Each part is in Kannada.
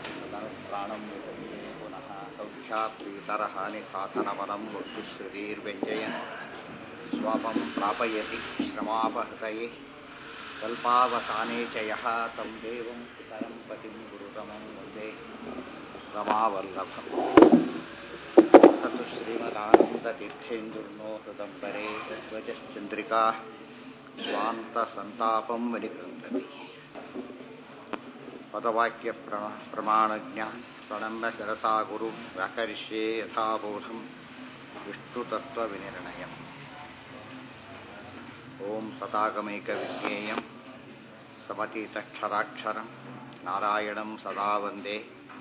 प्राणं विदये पुनः सौख्याप्रीतरहानिसाधनवनं बुद्धिश्रुतिर्व्यञ्जयन् स्वापं प्रापयति श्रमापहृतये कल्पावसाने च यः तं देवं पितरं पतिं गुरुतमं वन्दे रमावल्लभम् सतु श्रीमदानन्दतीर्थेन्दुर्नो हृदम्बरे ध्वजश्चन्द्रिका स्वान्तसन्तापं विनिकृन्तति पदवाक्य प्रमाणज्ञ प्रणम्य शिरसा गुरु व्याकरिष्ये यथाबोधं विष्णुतत्त्वविनिर्णयम् ॐ सतागमैकविज्ञेयं समतीतक्षराक्षरं नारायणं सदा वन्दे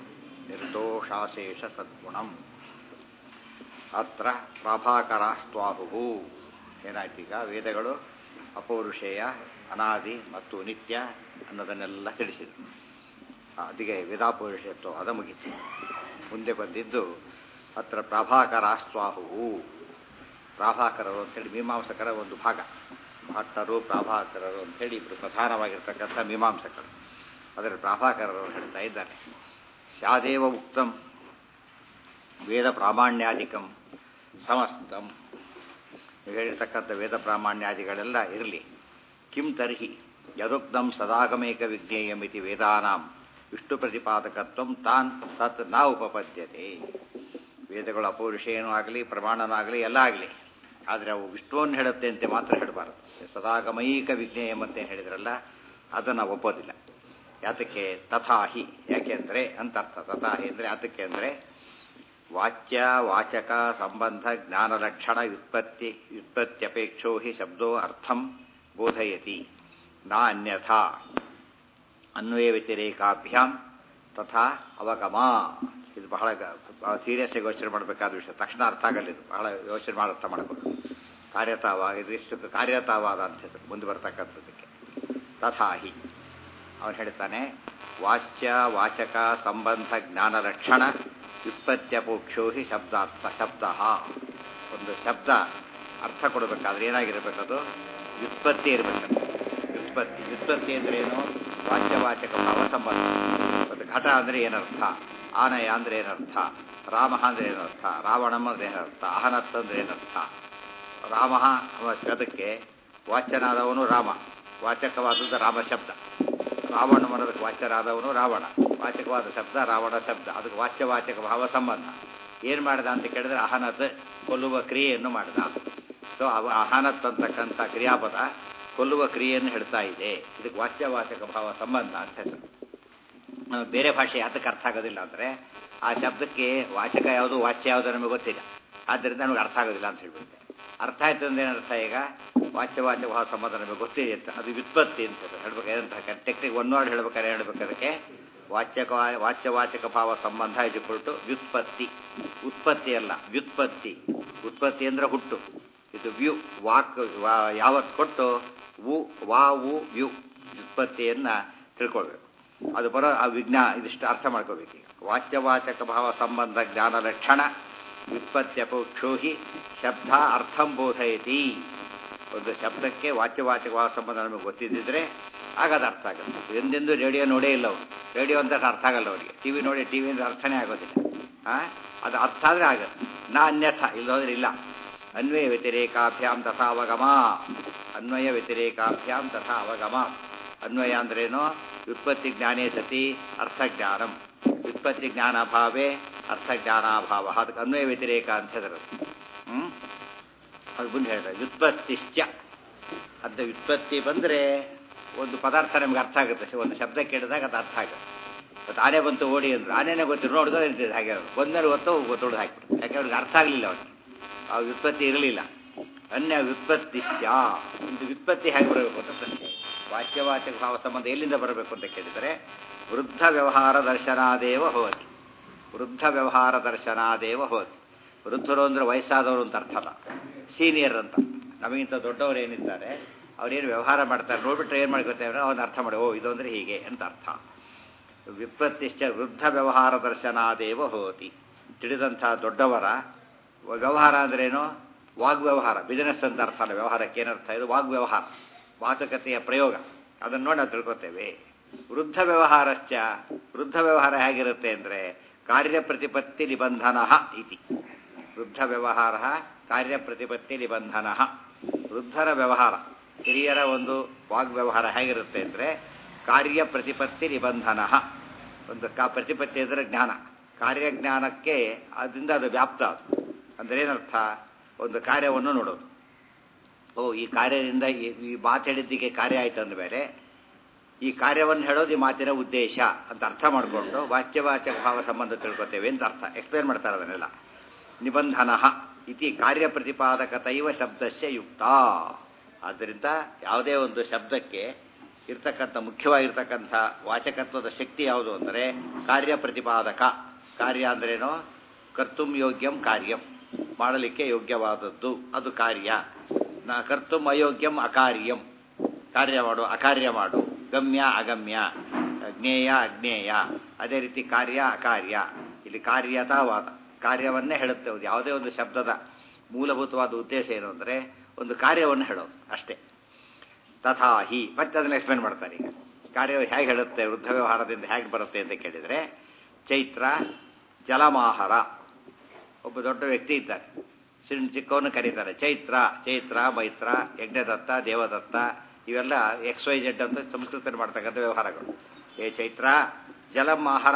निर्दोषाशेಷಸದ್ಗುಣಂ ಅತ್ರ ಪ್ರಾಭಾಕರಾಸ್ತ್ವಾಹು ಏನಾಯ್ತೀಗ ವೇದಗಳು ಅಪೌರುಷೇಯ ಅನಾದಿ ಮತ್ತು ನಿತ್ಯ ಅನ್ನೋದನ್ನೆಲ್ಲ ತಿಳಿಸಿದರು ಅದಕ್ಕೆ ವೇದಾಪೌರುಷತ್ವ ಅದ ಮುಗಿತು ಮುಂದೆ ಬಂದಿದ್ದು ಅತ್ರ ಪ್ರಾಭಾಕರಾಸ್ತ್ವಾಹು ಪ್ರಾಭಾಕರರು ಅಂತೇಳಿ ಮೀಮಾಂಸಕರ ಒಂದು ಭಾಗ ಭಟ್ಟರು ಪ್ರಾಭಾಕರರು ಅಂತೇಳಿ ಇಬ್ಬರು ಪ್ರಧಾನವಾಗಿರ್ತಕ್ಕಂಥ ಮೀಮಾಂಸಕರು ಅದರ ಪ್ರಾಭಾಕರರು ಹೇಳ್ತಾ ಇದ್ದಾರೆ ಸ್ಯಾದೇವ ಉಕ್ತಂ ವೇದ ಪ್ರಾಮಾಣ್ಯಾಧಿಕಂ ಸಮಸ್ತಂ ಹೇಳಿರ್ತಕ್ಕಂಥ ವೇದ ಪ್ರಾಮಾಣ್ಯಾದಿಗಳೆಲ್ಲ ಇರಲಿ ಕಿಂ ತರ್ಹಿ ಯದುಕ್ತಂ ಸದಾಗಮೇಕ ವಿಜ್ಞೇಯಮಿತಿ ವೇದಾನಾಂ ವಿಷ್ಣು ಪ್ರತಿಪಾದಕತ್ವ ತಾನ್ ತತ್ ನ ಉಪಪದ್ಯತೆ ವೇದಗಳು ಅಪೌರುಷೇನೂ ಆಗಲಿ ಪ್ರಮಾಣನೂ ಆಗಲಿ ಎಲ್ಲ ಆಗಲಿ ಆದರೆ ಅವು ವಿಷ್ಣುವನ್ನು ಹೇಳುತ್ತೆ ಅಂತ ಮಾತ್ರ ಹೇಳಬಾರದು ಸದಾಗಮೈಕ ವಿಜ್ಞೇಯಂ ಅಂತ ಹೇಳಿದ್ರಲ್ಲ ಅದನ್ನು ಒಪ್ಪೋದಿಲ್ಲ ಯಾತಕ್ಕೆ ತಥಾಹಿ ಯಾಕೆಂದರೆ ಅಂತರ್ಥ ತಥಾಹಿ ಅಂದರೆ ಯಾತಕ್ಕೆ ಅಂದರೆ ವಾಚ್ಯ ವಾಚಕ ಸಂಬಂಧ ಜ್ಞಾನಲಕ್ಷಣ ವ್ಯುತ್ಪತ್ತಿ ವ್ಯುತ್ಪತ್ತ್ಯಪೇಕ್ಷೋ ಹಿ ಶಬ್ದೋ ಅರ್ಥಂ ಬೋಧಯತಿ ನ ಅನ್ಯಥಾ ಅನ್ವಯ ವ್ಯತಿರೇಕಾಭ್ಯಾಂ ತಥಾ ಅವಗಮ ಇದು ಬಹಳ ಸೀರಿಯಸ್ ಆಗಿ ಯೋಚನೆ ಮಾಡಬೇಕಾದ ವಿಷಯ ತಕ್ಷಣ ಅರ್ಥ ಆಗಲ್ಲ ಇದು ಬಹಳ ಯೋಚನೆ ಮಾಡಿ ಅರ್ಥ ಮಾಡಬೇಕು ಕಾರ್ಯತಾವ ಇದು ಇಷ್ಟು ಕಾರ್ಯತಾವಾದ ಅಂತ ಹೆಸರು ಮುಂದೆ ಬರ್ತಕ್ಕಂಥದ್ದಕ್ಕೆ ತಥಾಹಿ ಅವನು ಹೇಳ್ತಾನೆ ವಾಚ್ಯ ವಾಚಕ ಸಂಬಂಧ ಜ್ಞಾನ ಲಕ್ಷಣ ವ್ಯುತ್ಪತ್ತ್ಯಪೋಕ್ಷೋ ಹಿ ಶಬ್ದಾರ್ಥ ಶಬ್ದ ಒಂದು ಶಬ್ದ ಅರ್ಥ ಕೊಡಬೇಕಾದ್ರೆ ಏನಾಗಿರಬೇಕದು ವ್ಯುತ್ಪತ್ತಿ ಇರಬೇಕು ವ್ಯುತ್ಪತ್ತಿ ವ್ಯುತ್ಪತ್ತಿ ಅಂದ್ರೆ ಏನು ವಾಚ್ಯವಾಚಕ ಭಾವ ಸಂಬಂಧ ಮತ್ತು ಘಟ ಅಂದರೆ ಏನರ್ಥ ಆನಯ ಅಂದ್ರೆ ಏನರ್ಥ ರಾಮ ಅಂದ್ರೆ ಏನರ್ಥ ರಾವಣಂ ಅಂದ್ರೆ ಏನರ್ಥ ಅಹನತ್ ಅಂದ್ರೆ ಏನರ್ಥ ರಾಮ ಅದಕ್ಕೆ ವಾಚ್ಯನಾದವನು ರಾಮ ವಾಚಕವಾದದ್ದು ರಾಮ ಶಬ್ದ ರಾವಣ ಅನ್ನೋದಕ್ಕೆ ವಾಚ್ಯರಾದವನು ರಾವಣ ವಾಚಕವಾದ ಶಬ್ದ ರಾವಣ ಶಬ್ದ ಅದಕ್ಕೆ ವಾಚ್ಯವಾಚಕ ಭಾವ ಸಂಬಂಧ ಏನು ಮಾಡಿದ ಅಂತ ಕೇಳಿದ್ರೆ ಅಹನತ್ ಕೊಲ್ಲುವ ಕ್ರಿಯೆಯನ್ನು ಮಾಡಿದ ಸೊ ಅವ ಅಹನತ್ ಅಂತಕ್ಕಂಥ ಕ್ರಿಯಾಪದ ಕೊಲ್ಲುವ ಕ್ರಿಯೆಯನ್ನು ಹೇಳ್ತಾ ಇದೆ ಇದಕ್ಕೆ ವಾಚ್ಯವಾಚಕ ಭಾವ ಸಂಬಂಧ ಅಂತ ಹೆಸರು ಬೇರೆ ಭಾಷೆ ಯಾತಕ್ಕೆ ಅರ್ಥ ಆಗೋದಿಲ್ಲ ಅಂದರೆ ಆ ಶಬ್ದಕ್ಕೆ ವಾಚಕ ಯಾವುದು ವಾಚ್ಯ ಯಾವುದು ನಮಗೆ ಗೊತ್ತಿಲ್ಲ ಆದ್ದರಿಂದ ನಮಗೆ ಅರ್ಥ ಆಗೋದಿಲ್ಲ ಅಂತ ಹೇಳ್ಬಿಡುತ್ತೆ ಅರ್ಥ ಆಯ್ತು ಅಂದ್ರೆ ಏನರ್ಥ ಈಗ ವಾಚ್ಯವಾಚಕ ಭಾವ ಸಂಬಂಧ ನಮಗೆ ಗೊತ್ತಿದೆ ಅಂತ ಅದು ವ್ಯುತ್ಪತ್ತಿ ಅಂತ ಹೇಳ್ಬೇಕು ಏನಂತ ಟೆಕ್ನಿಕ್ ಒನ್ ವರ್ಡ್ ಹೇಳ್ಬೇಕಾದ್ರೆ ಹೇಳ್ಬೇಕು ಅದಕ್ಕೆ ವಾಚ್ಯಕ ವಾಚ್ಯವಾಚಕ ಭಾವ ಸಂಬಂಧ ಇಟ್ಟುಕೊಳ್ತು ವ್ಯುತ್ಪತ್ತಿ ಉತ್ಪತ್ತಿ ಅಲ್ಲ ವ್ಯುತ್ಪತ್ತಿ ಉತ್ಪತ್ತಿ ಅಂದ್ರೆ ಹುಟ್ಟು ಇದು ವ್ಯೂ ವಾಕ್ ಯಾವತ್ತು ಕೊಟ್ಟು ವು ವಾ ವು ವ್ಯೂ ವ್ಯುತ್ಪತ್ತಿಯನ್ನ ತಿಳ್ಕೊಳ್ಬೇಕು ಅದು ಬರೋ ಆ ವಿಜ್ಞಾ ಇದಿಷ್ಟು ಅರ್ಥ ಮಾಡ್ಕೋಬೇಕು ಈಗ ವಾಚ್ಯವಾಚಕ ಭಾವ ಸಂಬಂಧ ಜ್ಞಾನ ಲಕ್ಷಣ ವ್ಯುತ್ಪತ್ತ್ಯಪೋಕ್ಷೋಹಿ ಶಬ್ದ ಅರ್ಥಂ ಬೋಧಯತಿ ಒಂದು ಶಬ್ದಕ್ಕೆ ವಾಚ್ಯವಾಚಕ ಭಾವ ಸಂಬಂಧ ನಮಗೆ ಗೊತ್ತಿದ್ದಿದ್ರೆ ಆಗ ಅದು ಅರ್ಥ ಆಗುತ್ತೆ ಎಂದೆಂದು ರೇಡಿಯೋ ನೋಡೇ ಇಲ್ಲ ಅವನು ರೇಡಿಯೋ ಅಂತ ಅರ್ಥ ಆಗಲ್ಲ ಅವರಿಗೆ ಟಿ ವಿ ನೋಡಿ ಟಿ ವಿ ಅಂದ್ರೆ ಅರ್ಥನೇ ಆಗೋದಿಲ್ಲ ಹಾಂ ಅದು ಅರ್ಥ ಆದರೆ ಆಗುತ್ತೆ ನಾ ಅನ್ಯಥ ಇಲ್ಲೋದ್ರೆ ಇಲ್ಲ ಅನ್ವಯ ವ್ಯತಿರೇಕಾಭ್ಯಾಂ ತಥಾ ಅವಗಮ ಅನ್ವಯ ವ್ಯತಿರೇಕಾಭ್ಯಾಂ ತಥಾ ಅವಗಮ ಅನ್ವಯ ಅಂದ್ರೇನು ವ್ಯುತ್ಪತ್ತಿ ಜ್ಞಾನೇ ಸತಿ ಅರ್ಥಜ್ಞಾನಂ ವ್ಯುತ್ಪತ್ತಿ ಜ್ಞಾನಾಭಾವೇ ಅರ್ಥಜ್ಞಾನಾಭಾವ ಅದಕ್ಕೆ ಅನ್ವಯ ವ್ಯತಿರೇಕ ಅಂತ ಹೇಳಿದ್ರು ಹ್ಞೂ ಅದು ಮುಂದೆ ಹೇಳ್ತಾರೆ ವ್ಯುತ್ಪತ್ತಿಶ್ಚ ಅಂತ ವ್ಯುತ್ಪತ್ತಿ ಬಂದರೆ ಒಂದು ಪದಾರ್ಥ ನಮ್ಗೆ ಅರ್ಥ ಆಗುತ್ತೆ ಒಂದು ಶಬ್ದ ಕೇಳಿದಾಗ ಅದು ಅರ್ಥ ಆಗುತ್ತೆ ಮತ್ತು ಆನೆ ಬಂತು ಓಡಿ ಅಂದ್ರು ಆನೆನೇ ಗೊತ್ತಿರು ನೋಡಿದ್ರೆ ಇರ್ತಿದೆ ಹಾಗೆ ಬಂದ್ಮೇಲೆ ಗೊತ್ತು ತೊಳೆದು ಹಾಕ್ಬಿಟ್ಟು ಯಾಕೆ ಅವ್ರಿಗೆ ಅರ್ಥ ಆಗಲಿಲ್ಲ ಅವನಿಗೆ ಆ ವ್ಯುತ್ಪತ್ತಿ ಇರಲಿಲ್ಲ ಅನ್ಯ ವ್ಯುತ್ಪತ್ತಿಶ್ಚ ಒಂದು ವ್ಯುತ್ಪತ್ತಿ ಹೇಗೆ ಬರಬೇಕು ಅಂತ ಪ್ರಶ್ನೆ ವಾಚ್ಯವಾಚಕ ಭಾವ ಸಂಬಂಧ ಎಲ್ಲಿಂದ ಬರಬೇಕು ಅಂತ ಕೇಳಿದರೆ ವೃದ್ಧ ವ್ಯವಹಾರ ದರ್ಶನಾದೇವ ಹೋಗಿ ವೃದ್ಧ ವ್ಯವಹಾರ ದರ್ಶನಾದೇವ ಹೋಗಿ ವೃದ್ಧರು ಅಂದರೆ ವಯಸ್ಸಾದವರು ಅಂತ ಅರ್ಥ ಅಲ್ಲ ಸೀನಿಯರ್ ಅಂತ ನಮಗಿಂತ ದೊಡ್ಡವರು ಏನಿದ್ದಾರೆ ಅವ್ರೇನು ವ್ಯವಹಾರ ಮಾಡ್ತಾರೆ ನೋಡ್ಬಿಟ್ರೆ ಏನು ಮಾಡ್ಕೊತೇವೆ ಅವನ್ನ ಅರ್ಥ ಮಾಡಿ ಓ ಇದು ಅಂದರೆ ಹೀಗೆ ಅಂತ ಅರ್ಥ ವ್ಯುತ್ಪತ್ತಿಶ್ಚ ವೃದ್ಧ ವ್ಯವಹಾರ ದರ್ಶನಾದೇವ ಹೋತಿ ತಿಳಿದಂಥ ದೊಡ್ಡವರ ವ್ಯವಹಾರ ಅಂದ್ರೇನು ವಾಗ್ವ್ಯವಹಾರ ಬಿಸಿನೆಸ್ ಅಂತ ಅರ್ಥ ಅಲ್ಲ ವ್ಯವಹಾರಕ್ಕೆ ಏನರ್ಥ ಇದು ವಾಗ್ವ್ಯವಹಾರ ಮಾತುಕತೆಯ ಪ್ರಯೋಗ ಅದನ್ನು ನೋಡಿ ನಾವು ತಿಳ್ಕೊತೇವೆ ವೃದ್ಧ ವ್ಯವಹಾರಶ್ಚ ವೃದ್ಧ ವ್ಯವಹಾರ ಹೇಗಿರುತ್ತೆ ಅಂದರೆ ಕಾರ್ಯಪ್ರತಿಪತ್ತಿ ನಿಬಂಧನ ಇತಿ ವೃದ್ಧ ವ್ಯವಹಾರ ಕಾರ್ಯಪ್ರತಿಪತ್ತಿ ನಿಬಂಧನ ವೃದ್ಧರ ವ್ಯವಹಾರ ಹಿರಿಯರ ಒಂದು ವಾಗ್ವ್ಯವಹಾರ ಹೇಗಿರುತ್ತೆ ಅಂದರೆ ಕಾರ್ಯಪ್ರತಿಪತ್ತಿ ನಿಬಂಧನ ಒಂದು ಕಾ ಪ್ರತಿಪತ್ತಿ ಅಂದರೆ ಜ್ಞಾನ ಕಾರ್ಯಜ್ಞಾನಕ್ಕೆ ಅದರಿಂದ ಅದು ವ್ಯಾಪ್ತ ಅದು ಅಂದರೆ ಏನರ್ಥ ಒಂದು ಕಾರ್ಯವನ್ನು ನೋಡೋದು ಓ ಈ ಕಾರ್ಯದಿಂದ ಈ- ಈ ಮಾತು ಹೇಳಿದ್ದಕ್ಕೆ ಕಾರ್ಯ ಆಯ್ತು ಅಂದಮೇಲೆ ಈ ಕಾರ್ಯವನ್ನು ಹೇಳೋದು ಈ ಮಾತಿನ ಉದ್ದೇಶ ಅಂತ ಅರ್ಥ ಮಾಡಿಕೊಂಡು ವಾಚ್ಯವಾಚಕ ಭಾವ ಸಂಬಂಧ ತಿಳ್ಕೊತೇವೆ ಅಂತ ಅರ್ಥ ಎಕ್ಸ್ಪ್ಲೇನ್ ಮಾಡ್ತಾರೆ ಅದನ್ನೆಲ್ಲ ನಿಬಂಧನ ಇತಿ ಕಾರ್ಯಪ್ರತಿಪಾದಕತೈವ ಶಬ್ದಸ್ಯ ಯುಕ್ತ ಆದ್ದರಿಂದ ಯಾವುದೇ ಒಂದು ಶಬ್ದಕ್ಕೆ ಇರ್ತಕ್ಕಂಥ ಮುಖ್ಯವಾಗಿರ್ತಕ್ಕಂಥ ವಾಚಕತ್ವದ ಶಕ್ತಿ ಯಾವುದು ಅಂದರೆ ಕಾರ್ಯಪ್ರತಿಪಾದಕ ಕಾರ್ಯ ಅಂದ್ರೇನು ಕರ್ತುಂ ಯೋಗ್ಯಂ ಕಾರ್ಯಂ ಮಾಡಲಿಕ್ಕೆ ಯೋಗ್ಯವಾದದ್ದು ಅದು ಕಾರ್ಯ ನ ಕರ್ತುಂ ಅಯೋಗ್ಯಂ ಅಕಾರ್ಯಂ ಕಾರ್ಯ ಮಾಡು ಅಕಾರ್ಯ ಮಾಡು ಗಮ್ಯ ಅಗಮ್ಯ ಜ್ಞೇಯ ಅಜ್ಞೇಯ ಅದೇ ರೀತಿ ಕಾರ್ಯ ಅಕಾರ್ಯ ಇಲ್ಲಿ ಕಾರ್ಯತಾವಾದ ಕಾರ್ಯವನ್ನೇ ಹೇಳುತ್ತೆ ಒಂದು ಯಾವುದೇ ಒಂದು ಶಬ್ದದ ಮೂಲಭೂತವಾದ ಉದ್ದೇಶ ಏನು ಅಂದರೆ ಒಂದು ಕಾರ್ಯವನ್ನು ಹೇಳೋದು ಅಷ್ಟೇ ತಥಾ ಹಿ ಮತ್ತೆ ಅದನ್ನ ಎಕ್ಸ್ಪ್ಲೇನ್ ಮಾಡ್ತಾರೆ ಈಗ ಕಾರ್ಯ ಹೇಗೆ ಹೇಳುತ್ತೆ ವೃದ್ಧ ವ್ಯವಹಾರದಿಂದ ಹೇಗೆ ಬರುತ್ತೆ ಅಂತ ಕೇಳಿದರೆ ಚೈತ್ರ ಜಲಮಾಹಾರ ಒಬ್ಬ ದೊಡ್ಡ ವ್ಯಕ್ತಿ ಇದ್ದಾರೆ ಸಿಣ್ ಚಿಕ್ಕವನು ಕರೀತಾರೆ ಚೈತ್ರ ಚೈತ್ರ ಮೈತ್ರ ಯಜ್ಞದತ್ತ ದೇವದತ್ತ ಇವೆಲ್ಲ ಎಕ್ಸ್ ವೈ ಜೆಡ್ ಅಂತ ಸಂಸ್ಕೃತದಲ್ಲಿ ಮಾಡ್ತಕ್ಕಂಥ ವ್ಯವಹಾರಗಳು ಏ ಚೈತ್ರ ಜಲಂ ಆಹಾರ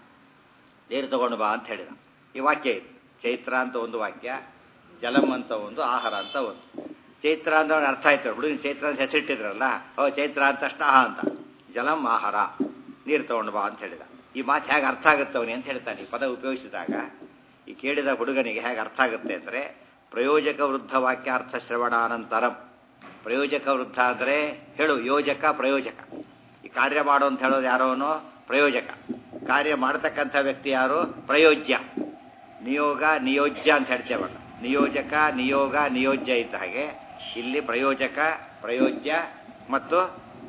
ನೀರು ತಗೊಂಡು ಬಾ ಅಂತ ಹೇಳಿದ ಈ ವಾಕ್ಯ ಇದು ಚೈತ್ರ ಅಂತ ಒಂದು ವಾಕ್ಯ ಜಲಂ ಅಂತ ಒಂದು ಆಹಾರ ಅಂತ ಒಂದು ಚೈತ್ರ ಅಂತ ಅವ್ನಿಗೆ ಅರ್ಥ ಆಯ್ತು ಹುಡುಗನ ಚೈತ್ರ ಅಂತ ಹೆಸರಿಟ್ಟಿದ್ರಲ್ಲ ಓ ಚೈತ್ರ ಅಂತ ತಕ್ಷಣ ಆಹಾ ಅಂತ ಜಲಂ ಆಹಾರ ನೀರು ತಗೊಂಡು ಬಾ ಅಂತ ಹೇಳಿದ ಈ ಮಾತು ಹೇಗೆ ಅರ್ಥ ಆಗುತ್ತೆ ಅವನಿಗೆ ಅಂತ ಹೇಳ್ತಾನೆ ಈ ಪದ ಉಪಯೋಗಿಸಿದಾಗ ಈ ಕೇಳಿದ ಹುಡುಗನಿಗೆ ಹೇಗೆ ಅರ್ಥ ಆಗುತ್ತೆ ಅಂದರೆ ಪ್ರಯೋಜಕ ವೃದ್ಧ ವಾಕ್ಯಾರ್ಥ ಶ್ರವಣಾನಂತರಂ ಪ್ರಯೋಜಕ ವೃದ್ಧ ಅಂದರೆ ಹೇಳು ಯೋಜಕ ಪ್ರಯೋಜಕ ಈ ಕಾರ್ಯ ಮಾಡು ಅಂತ ಹೇಳೋದು ಯಾರೋನು ಪ್ರಯೋಜಕ ಕಾರ್ಯ ಮಾಡತಕ್ಕಂಥ ವ್ಯಕ್ತಿ ಯಾರು ಪ್ರಯೋಜ್ಯ ನಿಯೋಗ ನಿಯೋಜ್ಯ ಅಂತ ಹೇಳ್ತೇವಲ್ಲ ನಿಯೋಜಕ ನಿಯೋಗ ನಿಯೋಜ್ಯ ಇದ್ದ ಹಾಗೆ ಇಲ್ಲಿ ಪ್ರಯೋಜಕ ಪ್ರಯೋಜ್ಯ ಮತ್ತು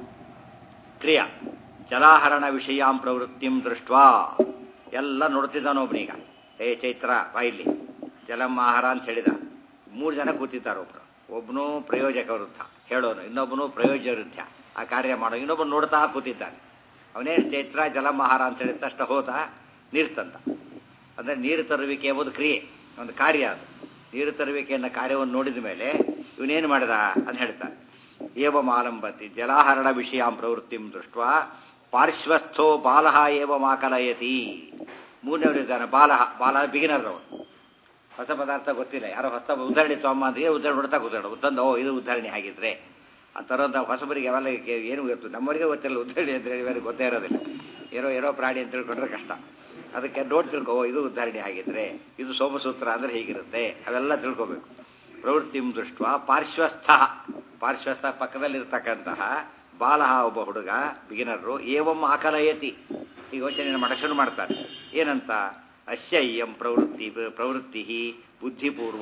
ಕ್ರಿಯಾ ಜಲಾಹರಣ ವಿಷಯಾಂ ಪ್ರವೃತ್ತಿಂ ದೃಷ್ಟ್ವಾ ಎಲ್ಲ ನೋಡ್ತಿದ್ದಾನೊಬ್ನೀಗ ಏ ಚೈತ್ರ ಬಾ ಇಲ್ಲಿ ಜಲಮಾಹಾರ ಅಂತ ಹೇಳಿದ ಮೂರು ಜನ ಕೂತಿದ್ದಾರೆ ಒಬ್ರು ಒಬ್ಬನು ಪ್ರಯೋಜಕ ವೃದ್ಧ ಹೇಳೋನು ಇನ್ನೊಬ್ಬನು ಪ್ರಯೋಜ್ಯ ವೃದ್ಧ ಆ ಕಾರ್ಯ ಮಾಡೋ ಇನ್ನೊಬ್ಬನು ನೋಡ್ತಾ ಕೂತಿದ್ದಾನೆ ಅವನೇನು ಚೈತ್ರ ಜಲಮಾಹಾರ ಅಂತ ಹೇಳಿದ ತಕ್ಷಣ ಹೋದ ನೀರು ತಂದ ಅಂದರೆ ನೀರು ತರುವಿಕೆ ಎಂಬುದು ಕ್ರಿಯೆ ಒಂದು ಕಾರ್ಯ ಅದು ನೀರು ತರುವಿಕೆ ಅನ್ನೋ ಕಾರ್ಯವನ್ನು ನೋಡಿದ ಮೇಲೆ ಇವನೇನು ಮಾಡಿದ ಅಂತ ಹೇಳ್ತಾನೆ ಏವ ಮಾಲಂಬತಿ ಜಲಾಹರಣ ವಿಷಯಾಂ ಪ್ರವೃತ್ತಿಂ ದೃಷ್ಟ ಪಾರ್ಶ್ವಸ್ಥೋ ಬಾಲಹ ಏವ ಮಾಕಲಯತಿ ಮೂರನೇವರಿದ್ದಾನೆ ಬಾಲಹ ಬಾಲ ಬಿಗಿನರ್ ಅವನು ಹೊಸ ಪದಾರ್ಥ ಗೊತ್ತಿಲ್ಲ ಯಾರೋ ಹೊಸ ಉದಾಹರಣೆ ತೊಗೊಂಬ ಅಂದ್ರೆ ಏನು ಉದಾಹರಣೆ ನೋಡ್ತಾ ಕೂತ್ಕೊಂಡು ಉತ್ತಂದು ಓ ಇದು ಉದಾಹರಣೆ ಆಗಿದ್ರೆ ಆ ಥರದ ಹೊಸಬರಿಗೆ ಅವೆಲ್ಲ ಕೆ- ಏನು ಗೊತ್ತು ನಮ್ಮವರಿಗೆ ಗೊತ್ತಿಲ್ಲ ಉದಾಹರಣೆ ಅಂತ ಹೇಳಿ ಬೇರೆ ಗೊತ್ತೇ ಇರೋದಿಲ್ಲ ಏನೋ ಏನೋ ಪ್ರಾಣಿ ಅಂತ ತಿಳ್ಕೊಂಡ್ರೆ ಕಷ್ಟ ಅದಕ್ಕೆ ನೋಟ್ ತಿಳ್ಕೋ ಓ, ಇದು ಉದಾಹರಣೆ ಆಗಿದ್ರೆ ಇದು ಸೋಮಸೂತ್ರ ಅಂದ್ರೆ ಹೀಗಿರುತ್ತೆ ಅವೆಲ್ಲ ತಿಳ್ಕೋಬೇಕು ಪ್ರವೃತ್ತಿಂ ದೃಷ್ಟ ಪಾರ್ಶ್ವಸ್ಥ ಪಾರ್ಶ್ವಸ್ಥ ಪಕ್ಕದಲ್ಲಿರ್ತಕ್ಕಂತಹ ಬಾಲಹ ಒಬ್ಬ ಹುಡುಗ ಬಿಗಿನರು ಏವಂ ಆಕಲಯತಿ ಈ ಯೋಚನೆಯನ್ನು ಮಾಡಕ್ಕೆ ಶುರು ಮಾಡ್ತಾರೆ ಏನಂತ ಅಶ್ಯಯ್ಯಂ ಪ್ರವೃತ್ತಿ ಪ್ರವೃತ್ತಿ ಬುದ್ಧಿಪೂರ್ವ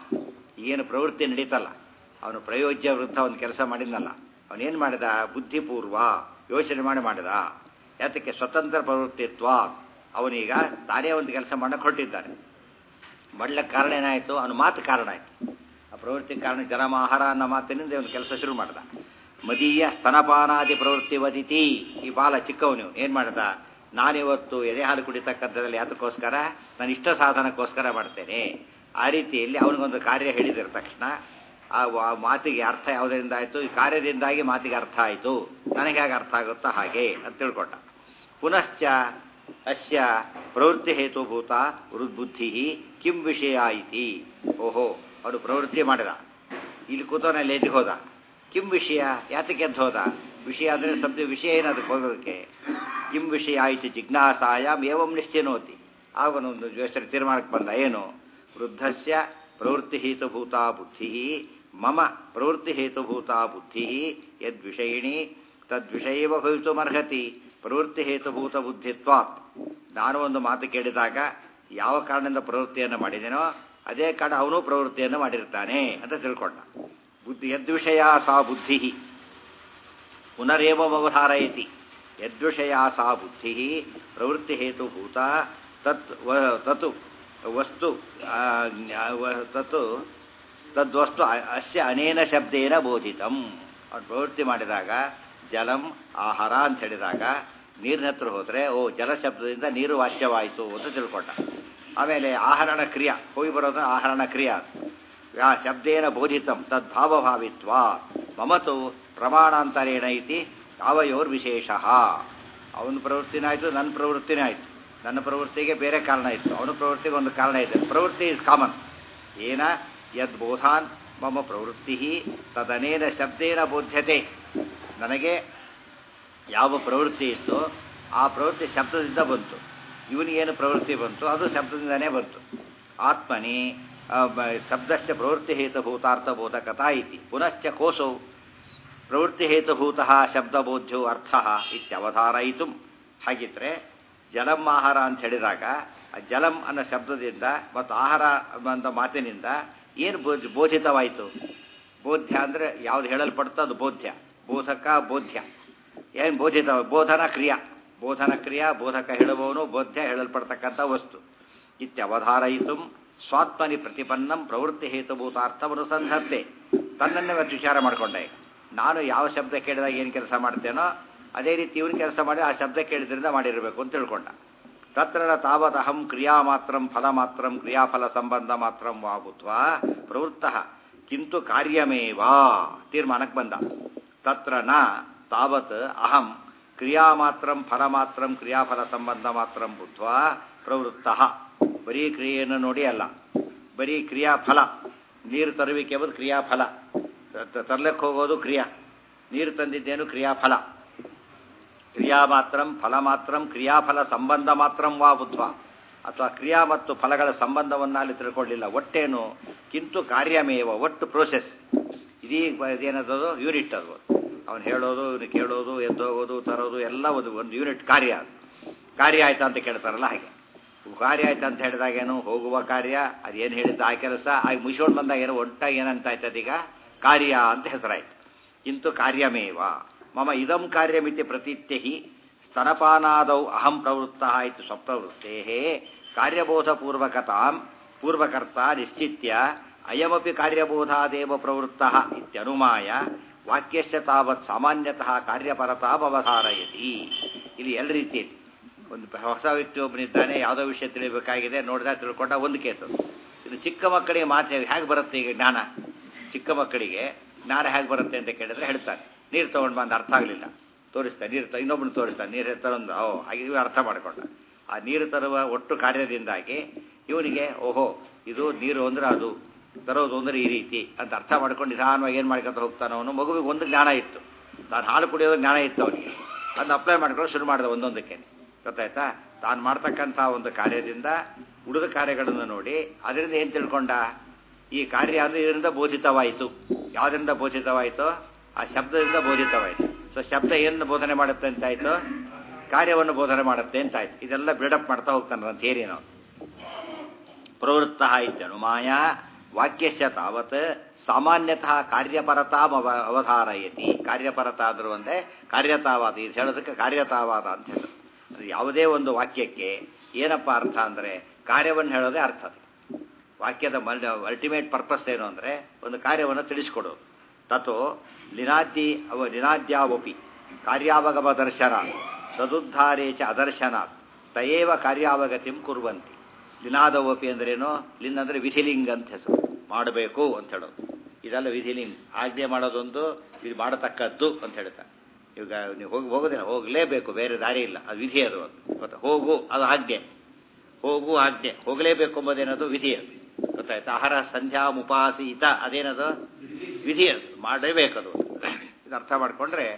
ಏನು ಪ್ರವೃತ್ತಿ ನಡೀತಲ್ಲ ಅವನು ಪ್ರಯೋಜ್ಯ ವೃದ್ಧ ಒಂದು ಕೆಲಸ ಮಾಡಿದ್ನಲ್ಲ ಅವನೇನು ಮಾಡಿದ ಬುದ್ಧಿಪೂರ್ವ ಯೋಚನೆ ಮಾಡಿ ಮಾಡಿದ ಯಾತಕ್ಕೆ ಸ್ವತಂತ್ರ ಪ್ರವೃತ್ತಿತ್ವ ಅವನೀಗ ತಾನೇ ಒಂದು ಕೆಲಸ ಮಾಡಕ್ಕೆ ಹೊರಟಿದ್ದಾನೆ ಮಾಡ್ಲಿಕ್ಕೆ ಕಾರಣ ಏನಾಯಿತು ಅವನ ಮಾತು ಕಾರಣ ಆಯಿತು ಆ ಪ್ರವೃತ್ತಿ ಕಾರಣ ಜಲಮಾಹಾರ ಅನ್ನೋ ಮಾತಿನಿಂದ ಇವನು ಕೆಲಸ ಶುರು ಮಾಡ್ದ ಮದೀಯ ಸ್ತನಪಾನಾದಿ ಪ್ರವೃತ್ತಿ ವದಿತಿ ಈ ಬಾಲ ಚಿಕ್ಕವನು ಏನು ಮಾಡ್ದ ನಾನಿವತ್ತು ಎದೆ ಹಾಲು ಕುಡಿತಕ್ಕಂಥದ್ದಲ್ಲಿ ಯಾತಕ್ಕೋಸ್ಕರ ನಾನು ಇಷ್ಟ ಸಾಧನಕ್ಕೋಸ್ಕರ ಮಾಡ್ತೇನೆ ಆ ರೀತಿಯಲ್ಲಿ ಅವನಿಗೊಂದು ಕಾರ್ಯ ಹೇಳಿದಿರ ತಕ್ಷಣ ಆ ವ- ಮಾತಿಗೆ ಅರ್ಥ ಯಾವುದರಿಂದ ಆಯಿತು ಈ ಕಾರ್ಯದಿಂದಾಗಿ ಮಾತಿಗೆ ಅರ್ಥ ಆಯಿತು ನನಗೆ ಹೇಗೆ ಅರ್ಥ ಆಗುತ್ತೋ ಹಾಗೆ ಅಂತ ತಿಳ್ಕೊಟ್ಟ ಪುನಶ್ಚ ಅಸ್ಯ ಪ್ರವೃತ್ತಿ ಹೇತುಭೂತ ವೃದ್ಬುದ್ಧಿ ಕಿಂ ವಿಷಯ ಇತಿ ಓಹೋ ಅವನು ಪ್ರವೃತ್ತಿ ಮಾಡಿದ ಇಲ್ಲಿ ಕೂತವನಲ್ಲಿ ಎದ್ದು ಹೋದ ಕಿಂ ವಿಷಯ ಯಾತಕ್ಕೆ ಎದ್ದು ಹೋದ ವಿಷಯ ಅಂದರೆ ಶಬ್ದ ವಿಷಯ ಏನು ಅದಕ್ಕೆ ಹೋಗೋದಕ್ಕೆ ಕಿಂ ವಿಷಯ ಆಯಿತು ಜಿಜ್ಞಾಸಾಯಾಮ್ ಏವಂ ನಿಶ್ಚಿನೋತಿ ಅವನೊಂದು ಯೋಚನೆ ತೀರ್ಮಾನಕ್ಕೆ ಬಂದ ಏನು ವೃದ್ಧಸ್ಯ ಪ್ರವೃತ್ತಿ ಹೇತುಭೂತ ಬುದ್ಧಿ ಮಮ ಪ್ರವೃತ್ತಿ ಹೇತುಭೂತ ಬುದ್ಧಿ ಯದ್ವಿಷಯಿಣಿ ತದ್ವಿಷಯವ ಭವಿತುಮರ್ಹತಿ ಪ್ರವೃತ್ತಿ ಹೇತುಭೂತ ಬುದ್ಧಿತ್ವಾತ್ ನಾನು ಒಂದು ಮಾತು ಕೇಳಿದಾಗ ಯಾವ ಕಾರಣದಿಂದ ಪ್ರವೃತ್ತಿಯನ್ನು ಮಾಡಿದೇನೋ ಅದೇ ಕಾರಣ ಅವನು ಪ್ರವೃತ್ತಿಯನ್ನು ಮಾಡಿರ್ತಾನೆ ಅಂತ ತಿಳ್ಕೊಂಡ ಬುದ್ಧಿ ಯದ್ವಿಷಯ ಸಾ ಬುದ್ಧಿ ಪುನರೇವಮವಧಾರಯತಿ ಯದ್ವಿಷಯ ಸಾ ಬುದ್ಧಿ ಪ್ರವೃತ್ತಿ ಹೇತುಭೂತ ತತ್ ವ- ತತ್ ವಸ್ತು ಆ, ವ- ತತ್ ತದ್ವಸ್ತು ಅ- ಅಸ್ಯ ಅನೇನ ಶಬ್ದೇನ ಬೋಧಿತಂ ಅವ್ನು ಪ್ರವೃತ್ತಿ ಮಾಡಿದಾಗ ಜಲಂ ಆಹಾರ ಅಂತ ಹೇಳಿದಾಗ ನೀರಿನ ಹತ್ರ ಹೋದರೆ ಓ ಜಲ ಶಬ್ದದಿಂದ ನೀರು ವಾಚ್ಯವಾಯಿತು ಅಂತ ತಿಳ್ಕೊಂಡ ಆಮೇಲೆ ಆಹರಣ ಕ್ರಿಯಾ ಹೋಗಿ ಬರೋದು ಆಹರಣ ಕ್ರಿಯಾ ಯಾ ಶಬ್ದೇನ ಬೋಧಿತಂ ತದ್ಭಾವಭಾವಿತ್ವ ಮಮತು ಪ್ರಮಾಣಾಂತರೇಣ ಇತಿ ಅವಯೋರ್ ವಿಶೇಷ ಅವನ ಪ್ರವೃತ್ತಿನೇ ಆಯಿತು ನನ್ನ ಪ್ರವೃತ್ತಿನೇ ಆಯಿತು ನನ್ನ ಪ್ರವೃತ್ತಿಗೆ ಬೇರೆ ಕಾರಣ ಇತ್ತು ಅವನ ಪ್ರವೃತ್ತಿಗೆ ಒಂದು ಕಾರಣ ಇದೆ ಪ್ರವೃತ್ತಿ ಇಸ್ ಕಾಮನ್ ಏನ ಯದ್ ಬೋಧಾನ್ ಮಮ ಪ್ರವೃತ್ತಿ ತದನೇನ ಶಬ್ದೇನ ಬೋಧ್ಯತೆ ನನಗೆ ಯಾವ ಪ್ರವೃತ್ತಿ ಇತ್ತು ಆ ಪ್ರವೃತ್ತಿ ಶಬ್ದದಿಂದ ಬಂತು ಇವನಿಗೇನು ಪ್ರವೃತ್ತಿ ಬಂತು ಅದು ಶಬ್ದದಿಂದನೇ ಬಂತು ಆತ್ಮನಿ ಆ, ಬ- ಶಬ್ದಸ್ಯ ಪ್ರವೃತ್ತಿ ಹೇತುಭೂತಾರ್ಥಬೋಧಕತಾ ಇತಿ ಪುನಶ್ಚ ಕೋಸೌ ಪ್ರವೃತ್ತಿ ಹೇತುಭೂತ ಶಬ್ದಬೋಧ್ಯೋ ಅರ್ಥ ಇತ್ಯವಧಾರಯಿತು ಹಾಗಿದ್ರೆ ಜಲಂ ಆಹಾರ ಅಂತ ಹೇಳಿದಾಗ ಆ ಜಲಂ ಅನ್ನೋ ಶಬ್ದದಿಂದ ಮತ್ತು ಆಹಾರ ಅಂತ ಮಾತಿನಿಂದ ಏನು ಬೋಧ್ ಬೋಧಿತವಾಯಿತು ಬೋಧ್ಯ ಅಂದರೆ ಯಾವ್ದು ಹೇಳಲ್ಪಡ್ತೋ ಅದು ಬೋಧ್ಯ ಬೋಧಕ ಬೋಧ್ಯ ಏನು ಬೋಧಿತ ಬೋಧನ ಕ್ರಿಯಾ ಬೋಧನ ಕ್ರಿಯಾ ಬೋಧಕ ಹೇಳುವವನು ಬೋಧ್ಯ ಹೇಳಲ್ಪಡ್ತಕ್ಕಂಥ ವಸ್ತು ಇತ್ಯವಧಾರಯಿತು ಸ್ವಾತ್ಮನಿ ಪ್ರತಿಪನ್ನಂ ಪ್ರವೃತ್ತಿ ಹೇತುಭೂತಾರ್ಥವನ್ನು ಸಂಧತ್ತೆ ತನ್ನನ್ನೇ ಇವತ್ತು ವಿಚಾರ ಮಾಡಿಕೊಂಡೆ ಈಗ ನಾನು ಯಾವ ಶಬ್ದ ಕೇಳಿದಾಗ ಏನು ಕೆಲಸ ಮಾಡ್ತೇನೋ ಅದೇ ರೀತಿ ಇವನು ಕೆಲಸ ಮಾಡಿ ಆ ಶಬ್ದ ಕೇಳಿದ್ರಿಂದ ಮಾಡಿರಬೇಕು ಅಂತ ತಿಳ್ಕೊಂಡ ತತ್ರ ತಾವದಹಂ ಕ್ರಿಯಾ ಮಾತ್ರಂ ಫಲ ಮಾತ್ರಂ ಕ್ರಿಯಾಫಲ ಸಂಬಂಧ ಮಾತ್ರಂ ವಾ ಭೂತ್ವಾ ಪ್ರವೃತ್ತ ಕಿಂತು ಕಾರ್ಯಮೇವಾ ತೀರ್ಮಾನಕ್ಕೆ ಬಂದ ತತ್ರ ನ ತಾವತ್ ಅಹಂ ಕ್ರಿಯಾ ಮಾತ್ರಂ ಫಲ ಮಾತ್ರಂ ಕ್ರಿಯಾಫಲ ಸಂಬಂಧ ಮಾತ್ರಂ ಭೂತ್ವಾ ಪ್ರವೃತ್ತ ಬರೀ ಕ್ರಿಯೆಯನ್ನು ನೋಡಿ ಅಲ್ಲ ಬರೀ ಕ್ರಿಯಾಫಲ ನೀರು ತರುವಿಕೆ ಎಂಬುದು ಕ್ರಿಯಾಫಲ ತ- ತರ್ಲಕ್ಕೆ ಹೋಗೋದು ಕ್ರಿಯಾ ನೀರು ತಂದಿದ್ದೇನು ಕ್ರಿಯಾಫಲ ಕ್ರಿಯಾ ಮಾತ್ರಂ ಫಲ ಮಾತ್ರಂ ಕ್ರಿಯಾಫಲ ಸಂಬಂಧ ಮಾತ್ರಂ ವಾ ಬುದ್ಧ ಅಥವಾ ಕ್ರಿಯಾ ಮತ್ತು ಫಲಗಳ ಸಂಬಂಧವನ್ನು ಅಲ್ಲಿ ತಿಳ್ಕೊಳ್ಳಿಲ್ಲ ಒಟ್ಟೇನು ಕಿಂತು ಕಾರ್ಯಮೇವ ಒಟ್ಟು ಪ್ರೋಸೆಸ್ ಇದೀ ಇದೇನದು ಯೂನಿಟ್ ಅದು ಅವನು ಹೇಳೋದು ಇವನು ಕೇಳೋದು ಎದ್ದೋಗೋದು ತರೋದು ಎಲ್ಲ ಒಂದು ಒಂದು ಯೂನಿಟ್ ಕಾರ್ಯ ಅದು. ಕಾರ್ಯ ಆಯ್ತಾ ಅಂತ ಕೇಳ್ತಾರಲ್ಲ ಹಾಗೆ ಕಾರ್ಯ ಆಯ್ತಾ ಅಂತ ಹೇಳಿದಾಗೇನು ಹೋಗುವ ಕಾರ್ಯ ಅದೇನು ಹೇಳಿದ್ದ ಆ ಕೆಲಸ ಆಗ ಮುಗಿಸ್ಕೊಂಡು ಬಂದಾಗ ಏನು ಒಟ್ಟಾಗಿ ಏನಂತ ಆಯ್ತದೀಗ ಕಾರ್ಯ ಅಂತ ಹೆಸರಾಯ್ತು ಇಂತು ಕಾರ್ಯಮೇವ ಮಮ ಇದಂ ಕಾರ್ಯಮಿತಿ ಪ್ರತೀತ್ಯ ಹಿ ಸ್ತನಪಾನಾದೌ ಅಹಂ ಪ್ರವೃತ್ತ ಇತಿ ಸ್ವಪ್ರವೃತ್ತೇ ಕಾರ್ಯಬೋಧಪೂರ್ವಕತಾಂ ಪೂರ್ವಕರ್ತ ನಿಶ್ಚಿತ್ಯ ಅಯಮಪಿ ಕಾರ್ಯಬೋಧಾದೇವ ಪ್ರವೃತ್ತ ಇತ್ಯನುಮಾಯ ವಾಕ್ಯಸ್ಯ ತಾವತ್ ಸಾಮಾನ್ಯತಃ ಕಾರ್ಯಪರತಾಮವಧಾರಯತಿ ಇಲ್ಲಿ ಎಲ್ಲ ರೀತಿಯಲ್ಲಿ ಒಂದು ಹೊಸ ವ್ಯಕ್ತಿ ಒಬ್ಬನಿದ್ದಾನೆ ಯಾವುದೋ ವಿಷಯ ತಿಳಿಬೇಕಾಗಿದೆ ನೋಡಿದ ತಿಳ್ಕೊಂಡ ಒಂದು ಕೇಸು ಇದು ಚಿಕ್ಕ ಮಕ್ಕಳಿಗೆ ಮಾತ್ರ ಹೇಗೆ ಬರುತ್ತೆ ಈಗ ಜ್ಞಾನ ಚಿಕ್ಕ ಮಕ್ಕಳಿಗೆ ಜ್ಞಾನ ಹೇಗೆ ಬರುತ್ತೆ ಅಂತ ಕೇಳಿದ್ರೆ ಹೇಳ್ತಾನೆ ನೀರು ತೊಗೊಂಡು ಬಂದು ಅರ್ಥ ಆಗಲಿಲ್ಲ ತೋರಿಸ್ತಾನೆ ನೀರು ತ ಇನ್ನೊಬ್ಬನು ತೋರಿಸ್ತಾನೆ ನೀರು ತರೊಂದು ಓ ಹಾಗೆ ಇವ ಅರ್ಥ ಮಾಡಿಕೊಂಡ ಆ ನೀರು ತರುವ ಒಟ್ಟು ಕಾರ್ಯದಿಂದಾಗಿ ಇವನಿಗೆ ಓಹೋ ಇದು ನೀರು ಅಂದ್ರೆ ಅದು ತರೋದು ಅಂದ್ರೆ ಈ ರೀತಿ ಅಂತ ಅರ್ಥ ಮಾಡ್ಕೊಂಡು ನಿಧಾನವಾಗಿ ಏನು ಮಾಡ್ಕೊತ ಹೋಗ್ತಾನೆ ಅವನು ಮಗುವಿಗೆ ಒಂದು ಜ್ಞಾನ ಇತ್ತು ತಾನು ಹಾಲು ಕುಡಿಯೋದು ಜ್ಞಾನ ಇತ್ತು ಅವನಿಗೆ ಅದನ್ನ ಅಪ್ಲೈ ಮಾಡ್ಕೊಂಡು ಶುರು ಮಾಡಿದ ಒಂದೊಂದಕ್ಕೆ ಗೊತ್ತಾಯ್ತಾ ತಾನು ಮಾಡ್ತಕ್ಕಂಥ ಒಂದು ಕಾರ್ಯದಿಂದ ಉಳಿದ ಕಾರ್ಯಗಳನ್ನು ನೋಡಿ ಅದರಿಂದ ಏನು ತಿಳ್ಕೊಂಡ ಈ ಕಾರ್ಯ ಅಂದರೆ ಇದರಿಂದ ಬೋಧಿತವಾಯಿತು ಯಾವುದರಿಂದ ಬೋಧಿತವಾಯಿತು ಆ ಶಬ್ದದಿಂದ ಬೋಧಿತವಾಯಿತು ಸೊ ಶಬ್ದ ಏನು ಬೋಧನೆ ಮಾಡುತ್ತೆ ಅಂತಾಯ್ತು ಕಾರ್ಯವನ್ನು ಬೋಧನೆ ಮಾಡುತ್ತೆ ಅಂತಾಯ್ತು ಇದೆಲ್ಲ ಬಿಲ್ಡಪ್ ಮಾಡ್ತಾ ಹೋಗ್ತಾನೆ ಅಂತ ಹೇಳಿ ನಾವು ಪ್ರವೃತ್ತ ಇತ್ಯನುಮಾಯ ವಾಕ್ಯಸ್ಯ ತಾವತ್ ಸಾಮಾನ್ಯತಃ ಕಾರ್ಯಪರತಾಂ ಅವ ಅವಧಾರಯತಿ ಕಾರ್ಯಪರತ ಅಂದ್ರು ಒಂದೇ ಕಾರ್ಯತಾವಾದ ಇದು ಹೇಳೋದಕ್ಕೆ ಕಾರ್ಯತಾವಾದ ಅಂತ ಹೇಳೋದು ಅದು ಯಾವುದೇ ಒಂದು ವಾಕ್ಯಕ್ಕೆ ಏನಪ್ಪ ಅರ್ಥ ಅಂದರೆ ಕಾರ್ಯವನ್ನು ಹೇಳೋದೇ ಅರ್ಥ ಅದು ವಾಕ್ಯದ ಅಲ್ಟಿಮೇಟ್ ಪರ್ಪಸ್ ಏನು ಅಂದರೆ ಒಂದು ಕಾರ್ಯವನ್ನು ತಿಳಿಸ್ಕೊಡೋದು ತಥೋ ಲಿನಾದ್ಯ ಅವ ಲಿನಾದ್ಯಾವಪಿ ಕಾರ್ಯಾವಗಮ ದರ್ಶನ ತದುದ್ಧಾರೇ ಚ ಅದರ್ಶನಾತ್ ತಯೇವ ಕಾರ್ಯಾವಗತಿಂ ಕುರ್ವಂತಿ ಲಿನಾದವಪಿ ಅಂದ್ರೇನು ಲಿನ್ ಅಂದರೆ ವಿಧಿಲಿಂಗ್ ಅಂತ ಹೆಸರು ಮಾಡಬೇಕು ಅಂತ ಹೇಳೋದು ಇದೆಲ್ಲ ವಿಧಿಲಿಂಗ್ ಆಜ್ಞೆ ಮಾಡೋದೊಂದು ಇದು ಮಾಡತಕ್ಕದ್ದು ಅಂತ ಹೇಳ್ತಾರೆ ಈಗ ನೀವು ಹೋಗಿ ಹೋಗೋದಿಲ್ಲ ಹೋಗಲೇಬೇಕು ಬೇರೆ ದಾರಿ ಇಲ್ಲ ಅದು ವಿಧಿ ಅದು ಅಂತ ಗೊತ್ತಾ ಹೋಗು ಅದು ಆಜ್ಞೆ ಹೋಗು ಆಜ್ಞೆ ಹೋಗಲೇಬೇಕು ಎಂಬುದೇನದು ವಿಧಿ ಅದು ಗೊತ್ತಾಯ್ತಾ ಆಹಾರ ಸಂಧ್ಯಾ ಮುಪಾಸಿತ ಅದೇನದು ವಿಧಿ ಅದು ಮಾಡಲೇಬೇಕದು ಇದು ಅರ್ಥ ಮಾಡಿಕೊಂಡ್ರೆ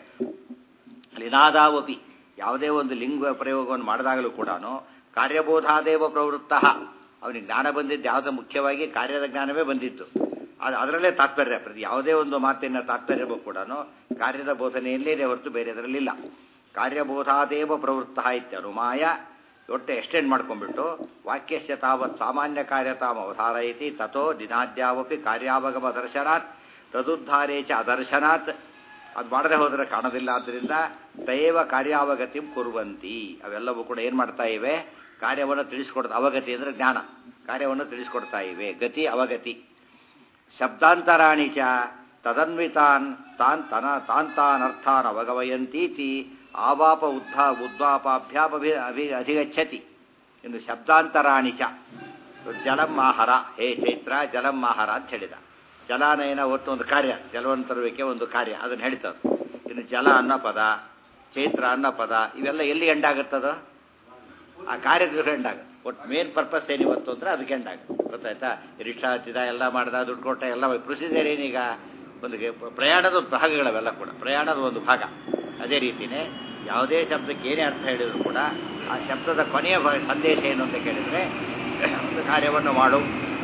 ಲಿನಾದಾವಪಿ ಯಾವುದೇ ಒಂದು ಲಿಂಗ ಪ್ರಯೋಗವನ್ನು ಮಾಡಿದಾಗಲೂ ಕೂಡ ಕಾರ್ಯಬೋಧಾದೇವ ಪ್ರವೃತ್ತ ಅವನಿಗೆ ಜ್ಞಾನ ಬಂದಿದ್ದು ಯಾವುದೋ ಮುಖ್ಯವಾಗಿ ಕಾರ್ಯದ ಜ್ಞಾನವೇ ಬಂದಿತ್ತು ಅದು ಅದರಲ್ಲೇ ತಾತ್ಪರ್ಯ ಪ್ರತಿ ಯಾವುದೇ ಒಂದು ಮಾತಿನ ತಾತ್ಪರ್ಯವೂ ಕೂಡ ಕಾರ್ಯದ ಬೋಧನೆಯಲ್ಲೇ ಇದೆ ಹೊರತು ಬೇರೆ ಅದರಲ್ಲಿಲ್ಲ ಕಾರ್ಯಬೋಧಾದೇವ ಪ್ರವೃತ್ತ ಇತ್ಯನುಮಾಯ ಒಟ್ಟು ಎಕ್ಸ್ಟೆಂಡ್ ಮಾಡ್ಕೊಂಡ್ಬಿಟ್ಟು ವಾಕ್ಯಸ್ಯ ತಾವತ್ ಸಾಮಾನ್ಯ ಕಾರ್ಯತಾಮ ಅವಧಾರಯತಿ ತಥೋ ದಿನಾದ್ಯಾವಪಿ ಕಾರ್ಯಾವಗಮ ದರ್ಶನಾತ್ ತದುದ್ಧಾರೇ ಚ ಅದರ್ಶನಾತ್ ಅದು ಮಾಡದೆ ಹೋದರೆ ಕಾಣೋದಿಲ್ಲ ಆದ್ದರಿಂದ ದೈವ ಕಾರ್ಯಾವಗತಿ ಕುರುವಂತಿ ಅವೆಲ್ಲವೂ ಕೂಡ ಏನು ಮಾಡ್ತಾ ಇವೆ ಕಾರ್ಯವನ್ನು ತಿಳಿಸ್ಕೊಡ್ತಾ ಅವಗತಿ ಅಂದರೆ ಜ್ಞಾನ ಕಾರ್ಯವನ್ನು ತಿಳಿಸ್ಕೊಡ್ತಾ ಇವೆ ಗತಿ ಅವಗತಿ ಶಬ್ದಾಂತರಾಣಿ ಚ ತದನ್ವಿತಾನ್ ತಾನ್ ತನ ತಾನ್ ತಾನ್ ಅರ್ಥಾನ್ ಅವಗಮಯಂತೀತಿ ಆವಾಪ ಉದ್ಧಾ ಉದ್ವಾಪಾಭ್ಯಾಪಭಿ ಅಭಿ ಅಧಿಗಚ್ಚತಿ ಎಂದು ಶಬ್ದಾಂತರಾಣಿ ಚ ಜಲಂ ಆಹಾರ ಹೇ ಚೈತ್ರ ಜಲಂ ಆಹಾರ ಅಂತ ಹೇಳಿದ ಜಲಾನಯನ ಒಟ್ಟು ಒಂದು ಕಾರ್ಯ ಜಲವನ್ನು ತರುವಿಕೆ ಒಂದು ಕಾರ್ಯ ಅದನ್ನು ಹೇಳ್ತದೆ ಇನ್ನು ಜಲ ಅನ್ನೋ ಪದ ಚೈತ್ರ ಅನ್ನೋ ಪದ ಇವೆಲ್ಲ ಎಲ್ಲಿ ಎಂಡಾಗುತ್ತದ ಆ ಕಾರ್ಯದ ಎಂಡಾಗುತ್ತೆ ಒಟ್ಟು ಮೇನ್ ಪರ್ಪಸ್ ಏನಿವತ್ತು ಅಂದ್ರೆ ಅದಕ್ಕೆ ಎಂಡಾಗುತ್ತೆ ಗೊತ್ತಾಯ್ತಾ ರಿಕ್ಷಾ ಹತ್ತಿದ ಎಲ್ಲ ಮಾಡ್ದ ದುಡ್ಡು ಕೊಟ್ಟ ಎಲ್ಲ ಪ್ರೊಸೀಜರ್ ಏನೀಗ ಒಂದು ಪ್ರಯಾಣದ ಒಂದು ಭಾಗಗಳವೆಲ್ಲ ಕೂಡ ಪ್ರಯಾಣದ ಒಂದು ಭಾಗ ಅದೇ ರೀತಿಯೇ ಯಾವುದೇ ಶಬ್ದಕ್ಕೆ ಏನೇ ಅರ್ಥ ಹೇಳಿದ್ರು ಕೂಡ ಆ ಶಬ್ದದ ಕೊನೆಯ ಭಾ- ಸಂದೇಶ ಏನು ಅಂತ ಕೇಳಿದರೆ ಒಂದು ಕಾರ್ಯವನ್ನು ಮಾಡು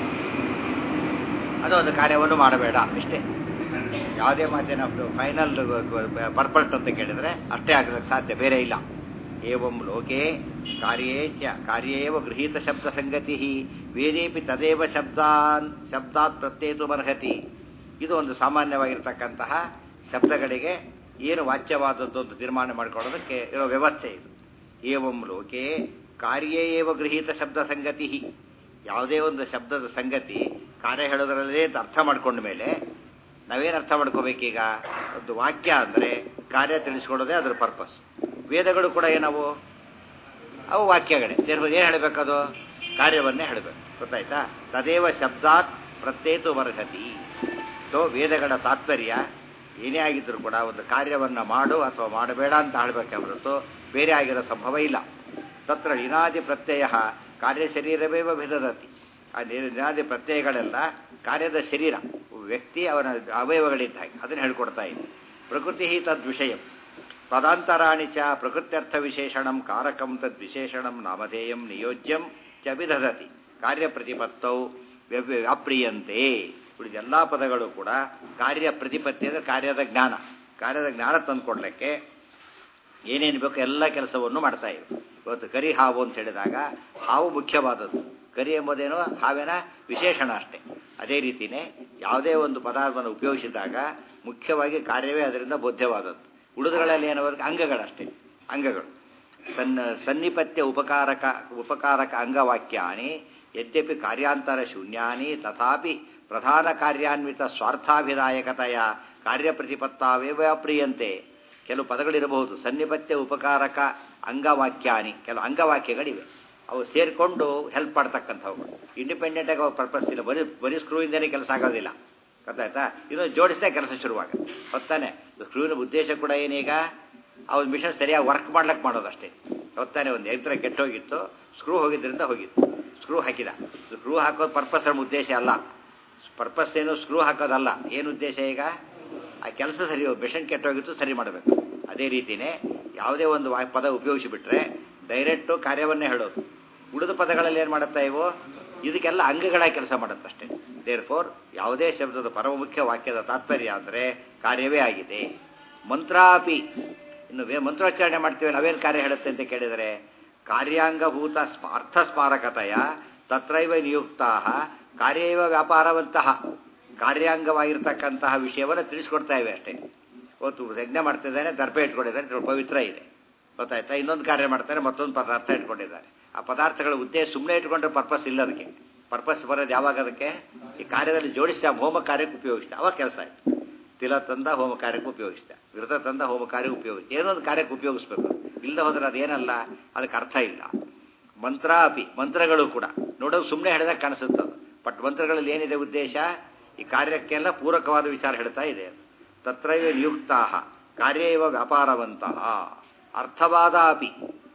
ಅದು ಒಂದು ಕಾರ್ಯವನ್ನು ಮಾಡಬೇಡ ಅಷ್ಟೇ ಯಾವುದೇ ಮಾತಿನ ಫೈನಲ್ ಪರ್ಪಲ್ಟ್ ಅಂತ ಕೇಳಿದರೆ ಅಷ್ಟೇ ಆಗಲಿಕ್ಕೆ ಸಾಧ್ಯ ಬೇರೆ ಇಲ್ಲ ಏವಂ ಲೋಕೆ ಕಾರ್ಯೇ ಚ ಕಾರ್ಯೇವ ಗೃಹೀತ ಶಬ್ದ ಸಂಗತಿ ವೇದೇಪಿ ತದೇವ ಶಬ್ದಾನ್ ಶಬ್ದಾತ್ ಪ್ರತ್ಯೇತು ಮರ್ಹತಿ ಇದು ಒಂದು ಸಾಮಾನ್ಯವಾಗಿರ್ತಕ್ಕಂತಹ ಶಬ್ದಗಳಿಗೆ ಏನು ವಾಚ್ಯವಾದದ್ದು ಅಂತ ತೀರ್ಮಾನ ಮಾಡಿಕೊಳ್ಳೋದಕ್ಕೆ ಇರೋ ವ್ಯವಸ್ಥೆ ಇದು ಏವಂ ಲೋಕೆ ಕಾರ್ಯೇ ಏವ ಗೃಹೀತ ಶಬ್ದ ಸಂಗತಿ ಯಾವುದೇ ಒಂದು ಶಬ್ದದ ಸಂಗತಿ ಕಾರ್ಯ ಹೇಳೋದ್ರಲ್ಲೇ ಅಂತ ಅರ್ಥ ಮಾಡ್ಕೊಂಡ ಮೇಲೆ ನಾವೇನು ಅರ್ಥ ಮಾಡ್ಕೋಬೇಕೀಗ ಒಂದು ವಾಕ್ಯ ಅಂದರೆ ಕಾರ್ಯ ತಿಳಿಸ್ಕೊಡೋದೇ ಅದರ ಪರ್ಪಸ್ ವೇದಗಳು ಕೂಡ ಏನವು ಅವು ವಾಕ್ಯಗಳೇ ಏನು ಹೇಳಬೇಕದು ಕಾರ್ಯವನ್ನೇ ಹೇಳಬೇಕು ಗೊತ್ತಾಯ್ತಾ ತದೇವ ಶಬ್ದಾತ್ ಪ್ರತ್ಯೇತು ವರ್ಹತಿ ಸೊ ವೇದಗಳ ತಾತ್ಪರ್ಯ ಏನೇ ಆಗಿದ್ರೂ ಕೂಡ ಒಂದು ಕಾರ್ಯವನ್ನು ಮಾಡು ಅಥವಾ ಮಾಡಬೇಡ ಅಂತ ಹೇಳಬೇಕೆ ಹೊರತು ಬೇರೆ ಆಗಿರೋ ಸಂಭವ ಇಲ್ಲ ತತ್ರ ನಿನಾದಿ ಪ್ರತ್ಯಯ ಕಾರ್ಯ ಶರೀರವೇವ ಭಿದದತಿ ಆ ನಿ- ನಿನಾದಿ ಪ್ರತ್ಯಯಗಳೆಲ್ಲ ಕಾರ್ಯದ ಶರೀರ ವ್ಯಕ್ತಿ ಅವನ ಅವಯವಗಳಿದ್ದ ಹಾಗೆ ಅದನ್ನು ಹೇಳ್ಕೊಡ್ತಾ ಇದೆ ಪ್ರಕೃತಿ ತದ್ವಿಷಯಂ ಪದಾಂತರಾಣಿ ಚ ಪ್ರಕೃತ್ಯರ್ಥ ವಿಶೇಷಣಂ ಕಾರಕಂ ತದ್ವಿಶೇಷಣಂ ನಾಮಧೇಯಂ ನಿಯೋಜ್ಯಂ ಚ ವಿದಧತಿ ಕಾರ್ಯಪ್ರತಿಪತ್ತೌ ವ್ಯ- ವ್ಯಾಪ್ರಿಯಂತೆ ಉಳಿದ ಎಲ್ಲ ಪದಗಳು ಕೂಡ ಕಾರ್ಯ ಪ್ರತಿಪತ್ತಿ ಅಂದರೆ ಕಾರ್ಯದ ಜ್ಞಾನ ಕಾರ್ಯದ ಜ್ಞಾನ ತಂದುಕೊಡ್ಲಿಕ್ಕೆ ಏನೇನು ಬೇಕೋ ಎಲ್ಲ ಕೆಲಸವನ್ನು ಮಾಡ್ತಾ ಇವೆ ಇವತ್ತು ಕರಿ ಹಾವು ಅಂತ ಹೇಳಿದಾಗ ಹಾವು ಮುಖ್ಯವಾದದ್ದು ಕರಿ ಎಂಬುದೇನೋ ಹಾವಿನ ವಿಶೇಷಣ ಅಷ್ಟೇ ಅದೇ ರೀತಿಯೇ ಯಾವುದೇ ಒಂದು ಪದಾರ್ಥವನ್ನು ಉಪಯೋಗಿಸಿದಾಗ ಮುಖ್ಯವಾಗಿ ಕಾರ್ಯವೇ ಅದರಿಂದ ಬೋಧ್ಯವಾದದ್ದು ಉಳಿದುಗಳಲ್ಲಿ ಏನವಾಗ ಅಂಗಗಳಷ್ಟೇ ಅಂಗಗಳು ಸನ್ನ ಸನ್ನಿಪತ್ಯ ಉಪಕಾರಕ ಉಪಕಾರಕ ಅಂಗವಾಕ್ಯಾನಿ ಯದ್ಯಪಿ ಕಾರ್ಯಾಂತರ ಶೂನ್ಯಾನಿ ತಥಾಪಿ ಪ್ರಧಾನ ಕಾರ್ಯಾನ್ವಿತ ಸ್ವಾರ್ಥಾಭಿದಾಯಕತೆಯ ಕಾರ್ಯಪ್ರತಿಪತ್ತಾವೇ ವ್ಯಾಪ್ರಿಯಂತೆ ಕೆಲವು ಪದಗಳಿರಬಹುದು ಸನ್ನಿಪತ್ಯ ಉಪಕಾರಕ ಅಂಗವಾಕ್ಯಾನಿ ಕೆಲವು ಅಂಗವಾಕ್ಯಗಳಿವೆ ಅವು ಸೇರಿಕೊಂಡು ಹೆಲ್ಪ್ ಮಾಡ್ತಕ್ಕಂಥವು ಇಂಡಿಪೆಂಡೆಂಟಾಗಿ ಅವು ಪರ್ಪಸ್ ಇಲ್ಲ ಬರೀ ಬರೀ ಸ್ಕ್ರೂಯಿಂದನೇ ಕೆಲಸ ಆಗೋದಿಲ್ಲ ಗೊತ್ತಾಯ್ತಾ ಇದನ್ನು ಜೋಡಿಸಿದೆ ಕೆಲಸ ಶುರುವಾಗ ಹೊತ್ತಾನೆ ಸ್ಕ್ರೂವಿನ ಉದ್ದೇಶ ಕೂಡ ಏನೀಗ ಆ ಒಂದು ಮಿಷನ್ ಸರಿಯಾಗಿ ವರ್ಕ್ ಮಾಡ್ಲಿಕ್ಕೆ ಮಾಡೋದಷ್ಟೇ ಹೊತ್ತಾನೆ ಒಂದು ಯಂತ್ರ ಕೆಟ್ಟೋಗಿತ್ತು ಸ್ಕ್ರೂ ಹೋಗಿದ್ದರಿಂದ ಹೋಗಿತ್ತು ಸ್ಕ್ರೂ ಹಾಕಿದ ಸ್ಕ್ರೂ ಹಾಕೋದು ಪರ್ಪಸ್ ನಮ್ಮ ಉದ್ದೇಶ ಅಲ್ಲ ಪರ್ಪಸ್ ಏನು ಸ್ಕ್ರೂ ಹಾಕೋದಲ್ಲ ಏನು ಉದ್ದೇಶ ಈಗ ಆ ಕೆಲಸ ಸರಿ ಮಿಷನ್ ಕೆಟ್ಟೋಗಿತ್ತು ಸರಿ ಮಾಡಬೇಕು ಅದೇ ರೀತಿಯೇ ಯಾವುದೇ ಒಂದು ವಾ ಪದ ಉಪಯೋಗಿಸಿಬಿಟ್ರೆ ಡೈರೆಕ್ಟು ಕಾರ್ಯವನ್ನೇ ಹೇಳೋದು ಉಳಿದ ಪದಗಳಲ್ಲಿ ಏನು ಮಾಡುತ್ತಾ ಇವು ಇದಕ್ಕೆಲ್ಲ ಅಂಗಗಳ ಕೆಲಸ ಮಾಡುತ್ತಷ್ಟೇ ದೇರ್ ಫೋರ್ ಯಾವುದೇ ಶಬ್ದದ ಪರಮುಖ್ಯ ವಾಕ್ಯದ ತಾತ್ಪರ್ಯ ಅಂದರೆ ಕಾರ್ಯವೇ ಆಗಿದೆ ಮಂತ್ರಾಪಿ ಇನ್ನು ವೇ ಮಂತ್ರೋಚ್ಚಾರಣೆ ಮಾಡ್ತೀವಿ ನಾವೇನು ಕಾರ್ಯ ಹೇಳುತ್ತೆ ಅಂತ ಕೇಳಿದರೆ ಕಾರ್ಯಾಂಗಭೂತ ಸ್ಮ ಅರ್ಥ ಸ್ಮಾರಕತೆಯ ತತ್ರೈವ ನಿಯುಕ್ತಾ ಕಾರ್ಯೈವ ವ್ಯಾಪಾರವಂತಹ ಕಾರ್ಯಾಂಗವಾಗಿರ್ತಕ್ಕಂತಹ ವಿಷಯವನ್ನು ತಿಳಿಸ್ಕೊಡ್ತಾ ಇವೆ ಅಷ್ಟೇ ಇವತ್ತು ಯಜ್ಞ ಮಾಡ್ತಿದ್ದಾನೆ ದರ್ಭೆ ಇಟ್ಕೊಂಡಿದ್ದಾನೆ ಸ್ವಲ್ಪ ಪವಿತ್ರ ಇದೆ ಗೊತ್ತಾಯ್ತಾ ಇನ್ನೊಂದು ಕಾರ್ಯ ಮಾಡ್ತಾರೆ ಮತ್ತೊಂದು ಪದಾರ್ಥ ಇಟ್ಕೊಂಡಿದ್ದಾರೆ ಆ ಪದಾರ್ಥಗಳ ಉದ್ದೇಶ ಸುಮ್ಮನೆ ಇಟ್ಕೊಂಡ್ರೆ ಪರ್ಪಸ್ ಇಲ್ಲ ಅದಕ್ಕೆ ಪರ್ಪಸ್ ಬರೋದು ಯಾವಾಗ ಅದಕ್ಕೆ ಈ ಕಾರ್ಯದಲ್ಲಿ ಜೋಡಿಸಿ ಆ ಹೋಮ ಕಾರ್ಯಕ್ಕೆ ಉಪಯೋಗಿಸ್ತಾ ಅವಾಗ ಕೆಲಸ ಆಯ್ತು ತಿಲ ತಂದ ಹೋಮ ಕಾರ್ಯಕ್ಕೆ ಉಪಯೋಗಿಸ್ತಾ ವಿರತ ತಂದ ಹೋಮ ಕಾರ್ಯಕ್ಕೆ ಉಪಯೋಗಿಸ್ತಾ ಏನೋ ಒಂದು ಕಾರ್ಯಕ್ಕೆ ಉಪಯೋಗಿಸ್ಬೇಕು ಇಲ್ಲದೆ ಹೋದ್ರೆ ಅದೇನಲ್ಲ ಅದಕ್ಕೆ ಅರ್ಥ ಇಲ್ಲ ಮಂತ್ರ ಅಪಿ ಮಂತ್ರಗಳು ಕೂಡ ನೋಡೋದು ಸುಮ್ಮನೆ ಹೇಳಿದಾಗ ಕಾಣಿಸುತ್ತೆ ಅದು ಬಟ್ ಮಂತ್ರಗಳಲ್ಲಿ ಏನಿದೆ ಉದ್ದೇಶ ಈ ಕಾರ್ಯಕ್ಕೆಲ್ಲ ಪೂರಕವಾದ ವಿಚಾರ ಹೇಳ್ತಾ ಇದೆ ತತ್ರೈವ ನಿಯುಕ್ತಾ ಕಾರ್ಯ ಇವ ವ್ಯಾಪಾರವಂತಹ ಅರ್ಥವಾದ ಅಪಿ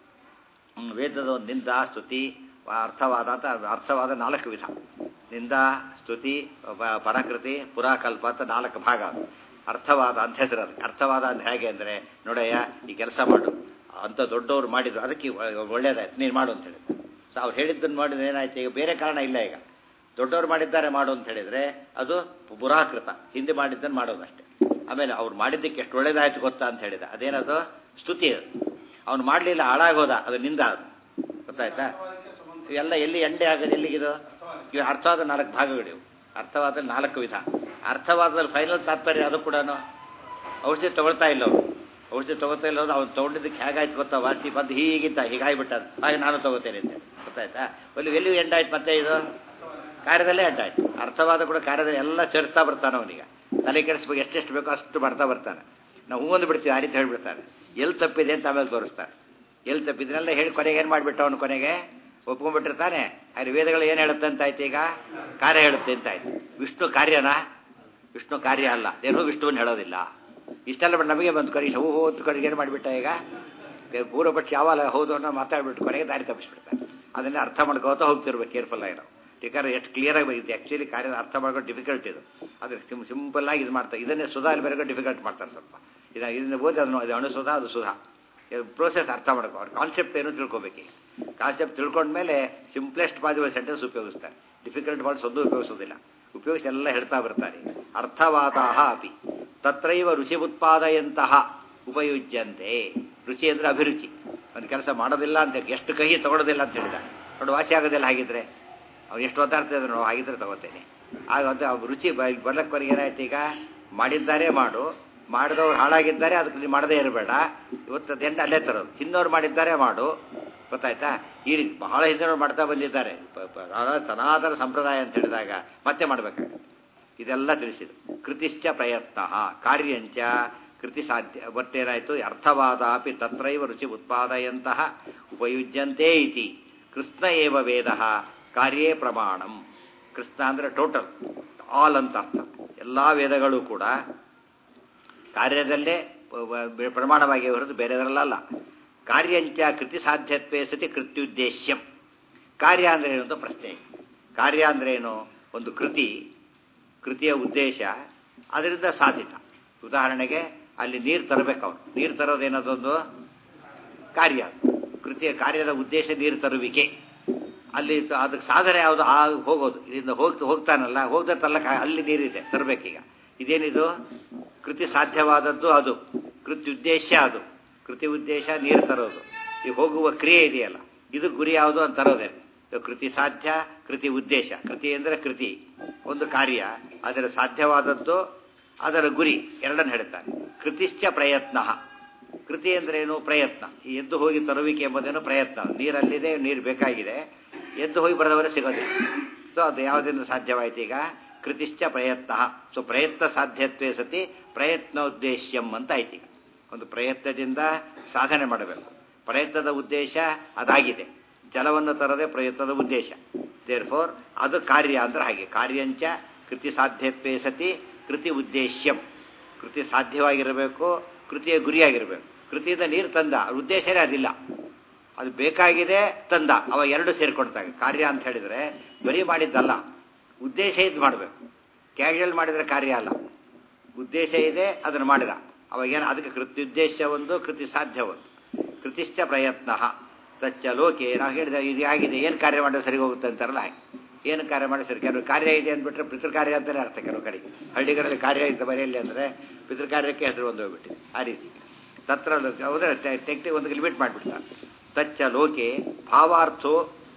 ಹ್ಮ್, ವೇದದ ಒಂದು ನಿಂದ ಸ್ತುತಿ ಅರ್ಥವಾದ ಅಂತ ಅರ್ಥವಾದ ನಾಲ್ಕು ವಿಧ ನಿಂದ ಸ್ತುತಿ ಪ- ಪರಕೃತಿ ಪುರಾಕಲ್ಪ ಅಂತ ನಾಲ್ಕು ಭಾಗ ಅದು ಅರ್ಥವಾದ ಅಂತ ಹೆಸರು ಅದಕ್ಕೆ ಅರ್ಥವಾದ ಅಂತ ಹೇಗೆ ಅಂದರೆ ನೋಡಯ್ಯ ಈ ಕೆಲಸ ಮಾಡು ಅಂತ ದೊಡ್ಡವರು ಮಾಡಿದ್ರು ಅದಕ್ಕೆ ಒ- ಒಳ್ಳೇದಾಯ್ತು ನೀನು ಮಾಡು ಅಂತ ಹೇಳಿದ್ರು ಸೊ ಅವ್ರು ಹೇಳಿದ್ದನ್ನು ಮಾಡಿದ್ರೆ ಏನಾಯ್ತು ಈಗ ಬೇರೆ ಕಾರಣ ಇಲ್ಲ ಈಗ ದೊಡ್ಡವರು ಮಾಡಿದ್ದಾರೆ ಮಾಡು ಅಂತ ಹೇಳಿದ್ರೆ ಅದು ಪುರಾಕೃತ ಹಿಂದೆ ಮಾಡಿದ್ದನ್ನು ಮಾಡೋದಷ್ಟೇ ಆಮೇಲೆ ಅವ್ರು ಮಾಡಿದ್ದಕ್ಕೆ ಎಷ್ಟು ಒಳ್ಳೇದಾಯ್ತು ಗೊತ್ತಾ ಅಂತ ಹೇಳಿದ ಅದೇನದು ಸ್ತುತಿ ಅದು ಅವ್ನು ಮಾಡಲಿಲ್ಲ ಹಾಳಾಗೋದ ಅದು ನಿಂದ ಅದು ಗೊತ್ತಾಯ್ತಾ ಇವೆಲ್ಲ ಎಲ್ಲಿ ಎಂಡೆ ಆಗೋದು ಎಲ್ಲಿಗಿದು ಇವು ಅರ್ಥವಾದ ನಾಲ್ಕು ಭಾಗಗಳಿವು ಅರ್ಥವಾದ ನಾಲ್ಕು ವಿಧ ಅರ್ಥವಾದಲ್ಲಿ ಫೈನಲ್ ತಾತ್ಪರ್ಯ ಅದು ಕೂಡ ಔಷಧಿ ತಗೊಳ್ತಾ ಇಲ್ಲ ಅವ್ರು ಔಷಧಿ ತಗೋತಾ ಇಲ್ಲ ಅವ್ನು ತೊಗೊಂಡಿದ್ದಕ್ಕೆ ಹೇಗಾಯ್ತು ಗೊತ್ತಾ ವಾಸಿ ಬಂದು ಹೀಗಿದ್ದ ಹೀಗಾಗ್ಬಿಟ್ಟ ಅದು. ಹಾಗೆ ನಾನು ತಗೋತೇನೆ ಅಂತ ಗೊತ್ತಾಯ್ತಾ ಅಲ್ಲಿ ಎಲ್ಲಿ ಎಂಡಾಯ್ತು ಮತ್ತೆ ಇದು ಕಾರ್ಯದಲ್ಲೇ ಎಂಡಾಯ್ತು ಅರ್ಥವಾದ ಕೂಡ ಕಾರ್ಯದಲ್ಲಿ ಎಲ್ಲ ಚರಿಸ್ತಾ ಬರ್ತಾನೆ ಅವನಿಗೆ ತಲೆ ಕೆಡಿಸ್ಬೇಕು ಎಷ್ಟೆಷ್ಟು ಬೇಕೋ ಅಷ್ಟು ಬರ್ತಾ ಬರ್ತಾನೆ ನಾವು ಹೂ ಒಂದು ಬಿಡ್ತೀವಿ ಆ ರೀತಿ ಹೇಳ್ಬಿಡ್ತಾರೆ ಎಲ್ಲಿ ತಪ್ಪಿದೆ ಅಂತ ಆಮೇಲೆ ತೋರಿಸ್ತಾರೆ ಎಲ್ಲಿ ತಪ್ಪಿದ್ರೆಲ್ಲ ಹೇಳಿ ಕೊನೆಗೆ ಏನು ಮಾಡಿಬಿಟ್ಟ ಅವನು ಕೊನೆಗೆ ಒಪ್ಕೊಂಡ್ಬಿಟ್ಟಿರ್ತಾನೆ ಅಲ್ಲಿ ವೇದಗಳು ಏನು ಹೇಳುತ್ತೆ ಅಂತ ಆಯ್ತು ಈಗ ಕಾರ್ಯ ಹೇಳುತ್ತೆ ಅಂತ ಆಯ್ತು ವಿಷ್ಣು ಕಾರ್ಯನಾ ವಿಷ್ಣು ಕಾರ್ಯ ಅಲ್ಲ ಏನೋ ವಿಷ್ಣುವನ್ನ ಹೇಳೋದಿಲ್ಲ ಇಷ್ಟೆಲ್ಲ ಬಿಟ್ಟು ನಮಗೆ ಬಂದು ಕರೀ ಹೂ ಹೂ ಅಂತ ಕಡೆಗೆ ಏನು ಮಾಡಿಬಿಟ್ಟ ಈಗ ಪೂರ್ವಪಕ್ಷ ಯಾವಾಗ ಹೌದು ಅನ್ನೋ ಮಾತಾಡ್ಬಿಟ್ಟು ಕೊನೆಗೆ ದಾರಿ ತಪ್ಪಿಸ್ಬಿಡ್ತಾರೆ ಅದನ್ನೇ ಅರ್ಥ ಮಾಡ್ಕೋತಾ ಹೋಗ್ತಿರ್ಬೇಕು ಕೇರ್ಫುಲ್ ಆಗಿ ನಾವು ಯಾಕಂದ್ರೆ ಎಷ್ಟು ಕ್ಲಿಯರ್ ಆಗಿ ಬರುತ್ತೆ ಆ್ಯಕ್ಚುಲಿ ಕಾರ್ಯದ ಅರ್ಥ ಮಾಡ್ಕೊಂಡು ಡಿಫಿಕಲ್ಟ್ ಇದು ಅದು ಸಿಂ ಸಿಂಪಲ್ ಆಗಿ ಇದು ಮಾಡ್ತಾರೆ ಇದನ್ನೇ ಸುಧಾ ಅಲ್ಲಿ ಬರೋಕೆ ಡಿಫಿಕಲ್ಟ್ ಮಾಡ್ತಾರೆ ಸ್ವಲ್ಪ ಇದು ಇದನ್ನ ಓದಿ ಅದನ್ನು ಅದು ಅಣು ಸುಧಾ ಅದು ಸುಧಾ ಪ್ರೋಸೆಸ್ ಅರ್ಥ ಮಾಡ್ಕೋ ಅವ್ರ ಕಾನ್ಸೆಪ್ಟ್ ಏನು ತಿಳ್ಕೊಬೇಕು ಕಾನ್ಸೆಪ್ಟ್ ತಿಳ್ಕೊಂಡ್ಮೇಲೆ ಸಿಂಪ್ಲೆಸ್ಟ್ ಪಾಸಿಬಲ್ ಸೆಂಟೆನ್ಸ್ ಉಪಯೋಗಿಸ್ತಾರೆ ಡಿಫಿಕಲ್ಟ್ ವರ್ಡ್ಸ್ ಒಂದು ಉಪಯೋಗಿಸೋದಿಲ್ಲ ಉಪಯೋಗಿಸಿ ಎಲ್ಲ ಹೇಳ್ತಾ ಬರ್ತಾರೆ ಅರ್ಥವಾದಾಹ ಅಪಿ ತತ್ರೈವ ರುಚಿ ಉತ್ಪಾದಯಂತಹ ಉಪಯುಜ್ಯಂತೆ ರುಚಿ ಅಂದರೆ ಅಭಿರುಚಿ ಒಂದು ಕೆಲಸ ಮಾಡೋದಿಲ್ಲ ಅಂತ ಎಷ್ಟು ಕಹಿ ತಗೊಳ್ಳೋದಿಲ್ಲ ಅಂತ ಹೇಳಿದ ನೋಡಿ ವಾಸಿ ಆಗೋದಿಲ್ಲ ಹಾಗಿದ್ರೆ ಅವ್ನು ಎಷ್ಟು ಒತ್ತಾಡ್ತಾ ಇದ್ರು ನಾವು ಹಾಗಿದ್ರೆ ತಗೋತೇನೆ ಆಗ ಅದು ಆ ರುಚಿ ಬರ್ಲಕ್ವರೆಗೆ ಏನಾಯ್ತು ಈಗ ಮಾಡಿದ್ದಾರೆ ಮಾಡು ಮಾಡಿದವ್ರು ಹಾಳಾಗಿದ್ದಾರೆ ಅದಕ್ಕೆ ನೀವು ಮಾಡದೇ ಇರಬೇಡ ಇವತ್ತು ಅದೆಂಡ ಅಲ್ಲೇ ತರೋದು ಹಿಂದವ್ರು ಮಾಡಿದ್ದಾರೆ ಮಾಡು ಗೊತ್ತಾಯ್ತಾ ಈ ರೀತಿ ಬಹಳ ಹಿಂದಿನವ್ರು ಮಾಡ್ತಾ ಬಂದಿದ್ದಾರೆ ಸನಾತನ ಸಂಪ್ರದಾಯ ಅಂತ ಹೇಳಿದಾಗ ಮತ್ತೆ ಮಾಡಬೇಕಾಗುತ್ತೆ ಇದೆಲ್ಲ ತಿಳಿಸಿದ್ರು ಕೃತಿಶ್ಚ ಪ್ರಯತ್ನ ಕಾರ್ಯಂಚ ಕೃತಿ ಸಾಧ್ಯ ಒಟ್ಟೇನಾಯಿತು ಅರ್ಥವಾದ ಅಪಿ ತತ್ರೈವ ರುಚಿ ಉತ್ಪಾದಯಂತಹ ಉಪಯುಜ್ಯಂತೆ ಇತಿ ಕೃಷ್ಣ ಏವ ವೇದ ಕಾರ್ಯೇ ಪ್ರಮಾಣಂ ಕೃಷ್ಣ ಅಂದರೆ ಟೋಟಲ್ ಆಲ್ ಅಂತ ಅರ್ಥ ಎಲ್ಲ ವೇದಗಳು ಕೂಡ ಕಾರ್ಯದಲ್ಲೇ ಪ್ರಮಾಣವಾಗಿ ಹೊರತು ಬೇರೆದರಲ್ಲ ಕಾರ್ಯಂಚ ಕೃತಿ ಸಾಧ್ಯತ್ವೇ ಸತಿ ಕೃತ್ಯುದ್ದೇಶ್ಯಂ ಕಾರ್ಯ ಅಂದ್ರೆ ಏನು ಅಂತ ಪ್ರಶ್ನೆ ಕಾರ್ಯ ಅಂದ್ರೆ ಏನು ಒಂದು ಕೃತಿ ಕೃತಿಯ ಉದ್ದೇಶ ಅದರಿಂದ ಸಾಧಿತ ಉದಾಹರಣೆಗೆ ಅಲ್ಲಿ ನೀರು ತರಬೇಕು ಅವನು ನೀರು ತರೋದೇನದೊಂದು ಕಾರ್ಯ ಕೃತಿಯ ಕಾರ್ಯದ ಉದ್ದೇಶ ನೀರು ತರುವಿಕೆ ಅಲ್ಲಿ ಅದಕ್ಕೆ ಸಾಧನೆ ಯಾವುದು ಆ ಹೋಗೋದು ಇದರಿಂದ ಹೋಗ್ತಾ ಹೋಗ್ತಾನಲ್ಲ ಹೋಗ್ದ ತಲ್ಲಕ ಅಲ್ಲಿ ನೀರಿದೆ ತರಬೇಕೀಗ ಇದೇನಿದು ಕೃತಿ ಸಾಧ್ಯವಾದದ್ದು ಅದು ಕೃತಿ ಉದ್ದೇಶ ಅದು ಕೃತಿ ಉದ್ದೇಶ ನೀರು ತರೋದು ಈ ಹೋಗುವ ಕ್ರಿಯೆ ಇದೆಯಲ್ಲ ಇದು ಗುರಿ ಯಾವುದು ಅಂತ ತರೋದೇ ಕೃತಿ ಸಾಧ್ಯ ಕೃತಿ ಉದ್ದೇಶ ಕೃತಿ ಅಂದರೆ ಕೃತಿ ಒಂದು ಕಾರ್ಯ ಅದರ ಸಾಧ್ಯವಾದದ್ದು ಅದರ ಗುರಿ ಎರಡನ್ನು ಹೇಳ್ತಾರೆ ಕೃತಿಶ್ಚ ಪ್ರಯತ್ನ ಕೃತಿ ಅಂದ್ರೇನು ಪ್ರಯತ್ನ ಈ ಎದ್ದು ಹೋಗಿ ತರುವಿಕೆ ಎಂಬುದೇನು ಪ್ರಯತ್ನ ನೀರಲ್ಲಿದೆ ನೀರು ಬೇಕಾಗಿದೆ ಎದ್ದು ಹೋಗಿ ಬರೆದವರೆ ಸಿಗೋದಿಲ್ಲ ಸೊ ಅದು ಯಾವುದರಿಂದ ಸಾಧ್ಯವಾಯ್ತು ಈಗ ಕೃತಿಶ್ಚ ಪ್ರಯತ್ನ ಸೊ ಪ್ರಯತ್ನ ಸಾಧ್ಯತ್ವೇ ಸತಿ ಪ್ರಯತ್ನೋದ್ದೇಶ್ಯಂ ಅಂತ ಆಯ್ತು ಈಗ ಒಂದು ಪ್ರಯತ್ನದಿಂದ ಸಾಧನೆ ಮಾಡಬೇಕು ಪ್ರಯತ್ನದ ಉದ್ದೇಶ ಅದಾಗಿದೆ ಜಲವನ್ನು ತರದೆ ಪ್ರಯತ್ನದ ಉದ್ದೇಶ ದೇರ್ ಫೋರ್ ಅದು ಕಾರ್ಯ ಅಂದ್ರೆ ಹಾಗೆ ಕಾರ್ಯಂಚ ಕೃತಿ ಸಾಧ್ಯತ್ವೇ ಸತಿ ಕೃತಿ ಉದ್ದೇಶ್ಯಂ ಕೃತಿ ಸಾಧ್ಯವಾಗಿರಬೇಕು ಕೃತಿಯ ಗುರಿಯಾಗಿರಬೇಕು ಕೃತಿಯಿಂದ ನೀರು ತಂದ ಉದ್ದೇಶನೇ ಅದಿಲ್ಲ ಅದು ಬೇಕಾಗಿದೆ ತಂದ ಅವ ಎರಡು ಸೇರ್ಕೊಡ್ತಾಗ ಕಾರ್ಯ ಅಂತ ಹೇಳಿದ್ರೆ ಬರೀ ಮಾಡಿದ್ದಲ್ಲ ಉದ್ದೇಶ ಇದ್ದು ಮಾಡಬೇಕು ಕ್ಯಾಶುವಲ್ ಮಾಡಿದ್ರೆ ಕಾರ್ಯ ಅಲ್ಲ ಉದ್ದೇಶ ಇದೆ ಅದನ್ನು ಮಾಡಿದ ಅವಾಗೇನು ಅದಕ್ಕೆ ಕೃತಿ ಉದ್ದೇಶ ಒಂದು ಕೃತಿ ಸಾಧ್ಯ ಒಂದು ಕೃತಿಶ್ಚ ಪ್ರಯತ್ನ ತಚ್ಚ ಲೋಕೆ ನಾವು ಹೇಳಿದ ಇದು ಆಗಿದೆ ಏನು ಕಾರ್ಯ ಮಾಡಿದ್ರೆ ಸರಿ ಹೋಗುತ್ತೆ ಅಂತಾರಲ್ಲ ಹಾಗೆ ಏನು ಕಾರ್ಯ ಮಾಡಿ ಸರಿ ಕೆಲವು ಕಾರ್ಯ ಇದೆ ಅಂದ್ಬಿಟ್ರೆ ಪಿತೃ ಕಾರ್ಯ ಅಂತಲೇ ಅರ್ಥ ಕೆಲವು ಕಡೆಗೆ ಹಳ್ಳಿಗಳಲ್ಲಿ ಕಾರ್ಯ ಇದ್ದ ಬರೆಯಲ್ಲಿ ಅಂದರೆ ಪಿತೃ ಕಾರ್ಯಕ್ಕೆ ಹೆಸರು ಒಂದು ಹೋಗ್ಬಿಟ್ಟು ಆ ರೀತಿ ತತ್ರ ಹೋದ್ರೆ ಟೆಕ್ನಿಕ್ ಒಂದು ಲಿಮಿಟ್ ಮಾಡಿಬಿಡ್ತಾರೆ ತಚ್ಚ ಲೋಕೆ ಭಾವಾರ್ಥೋ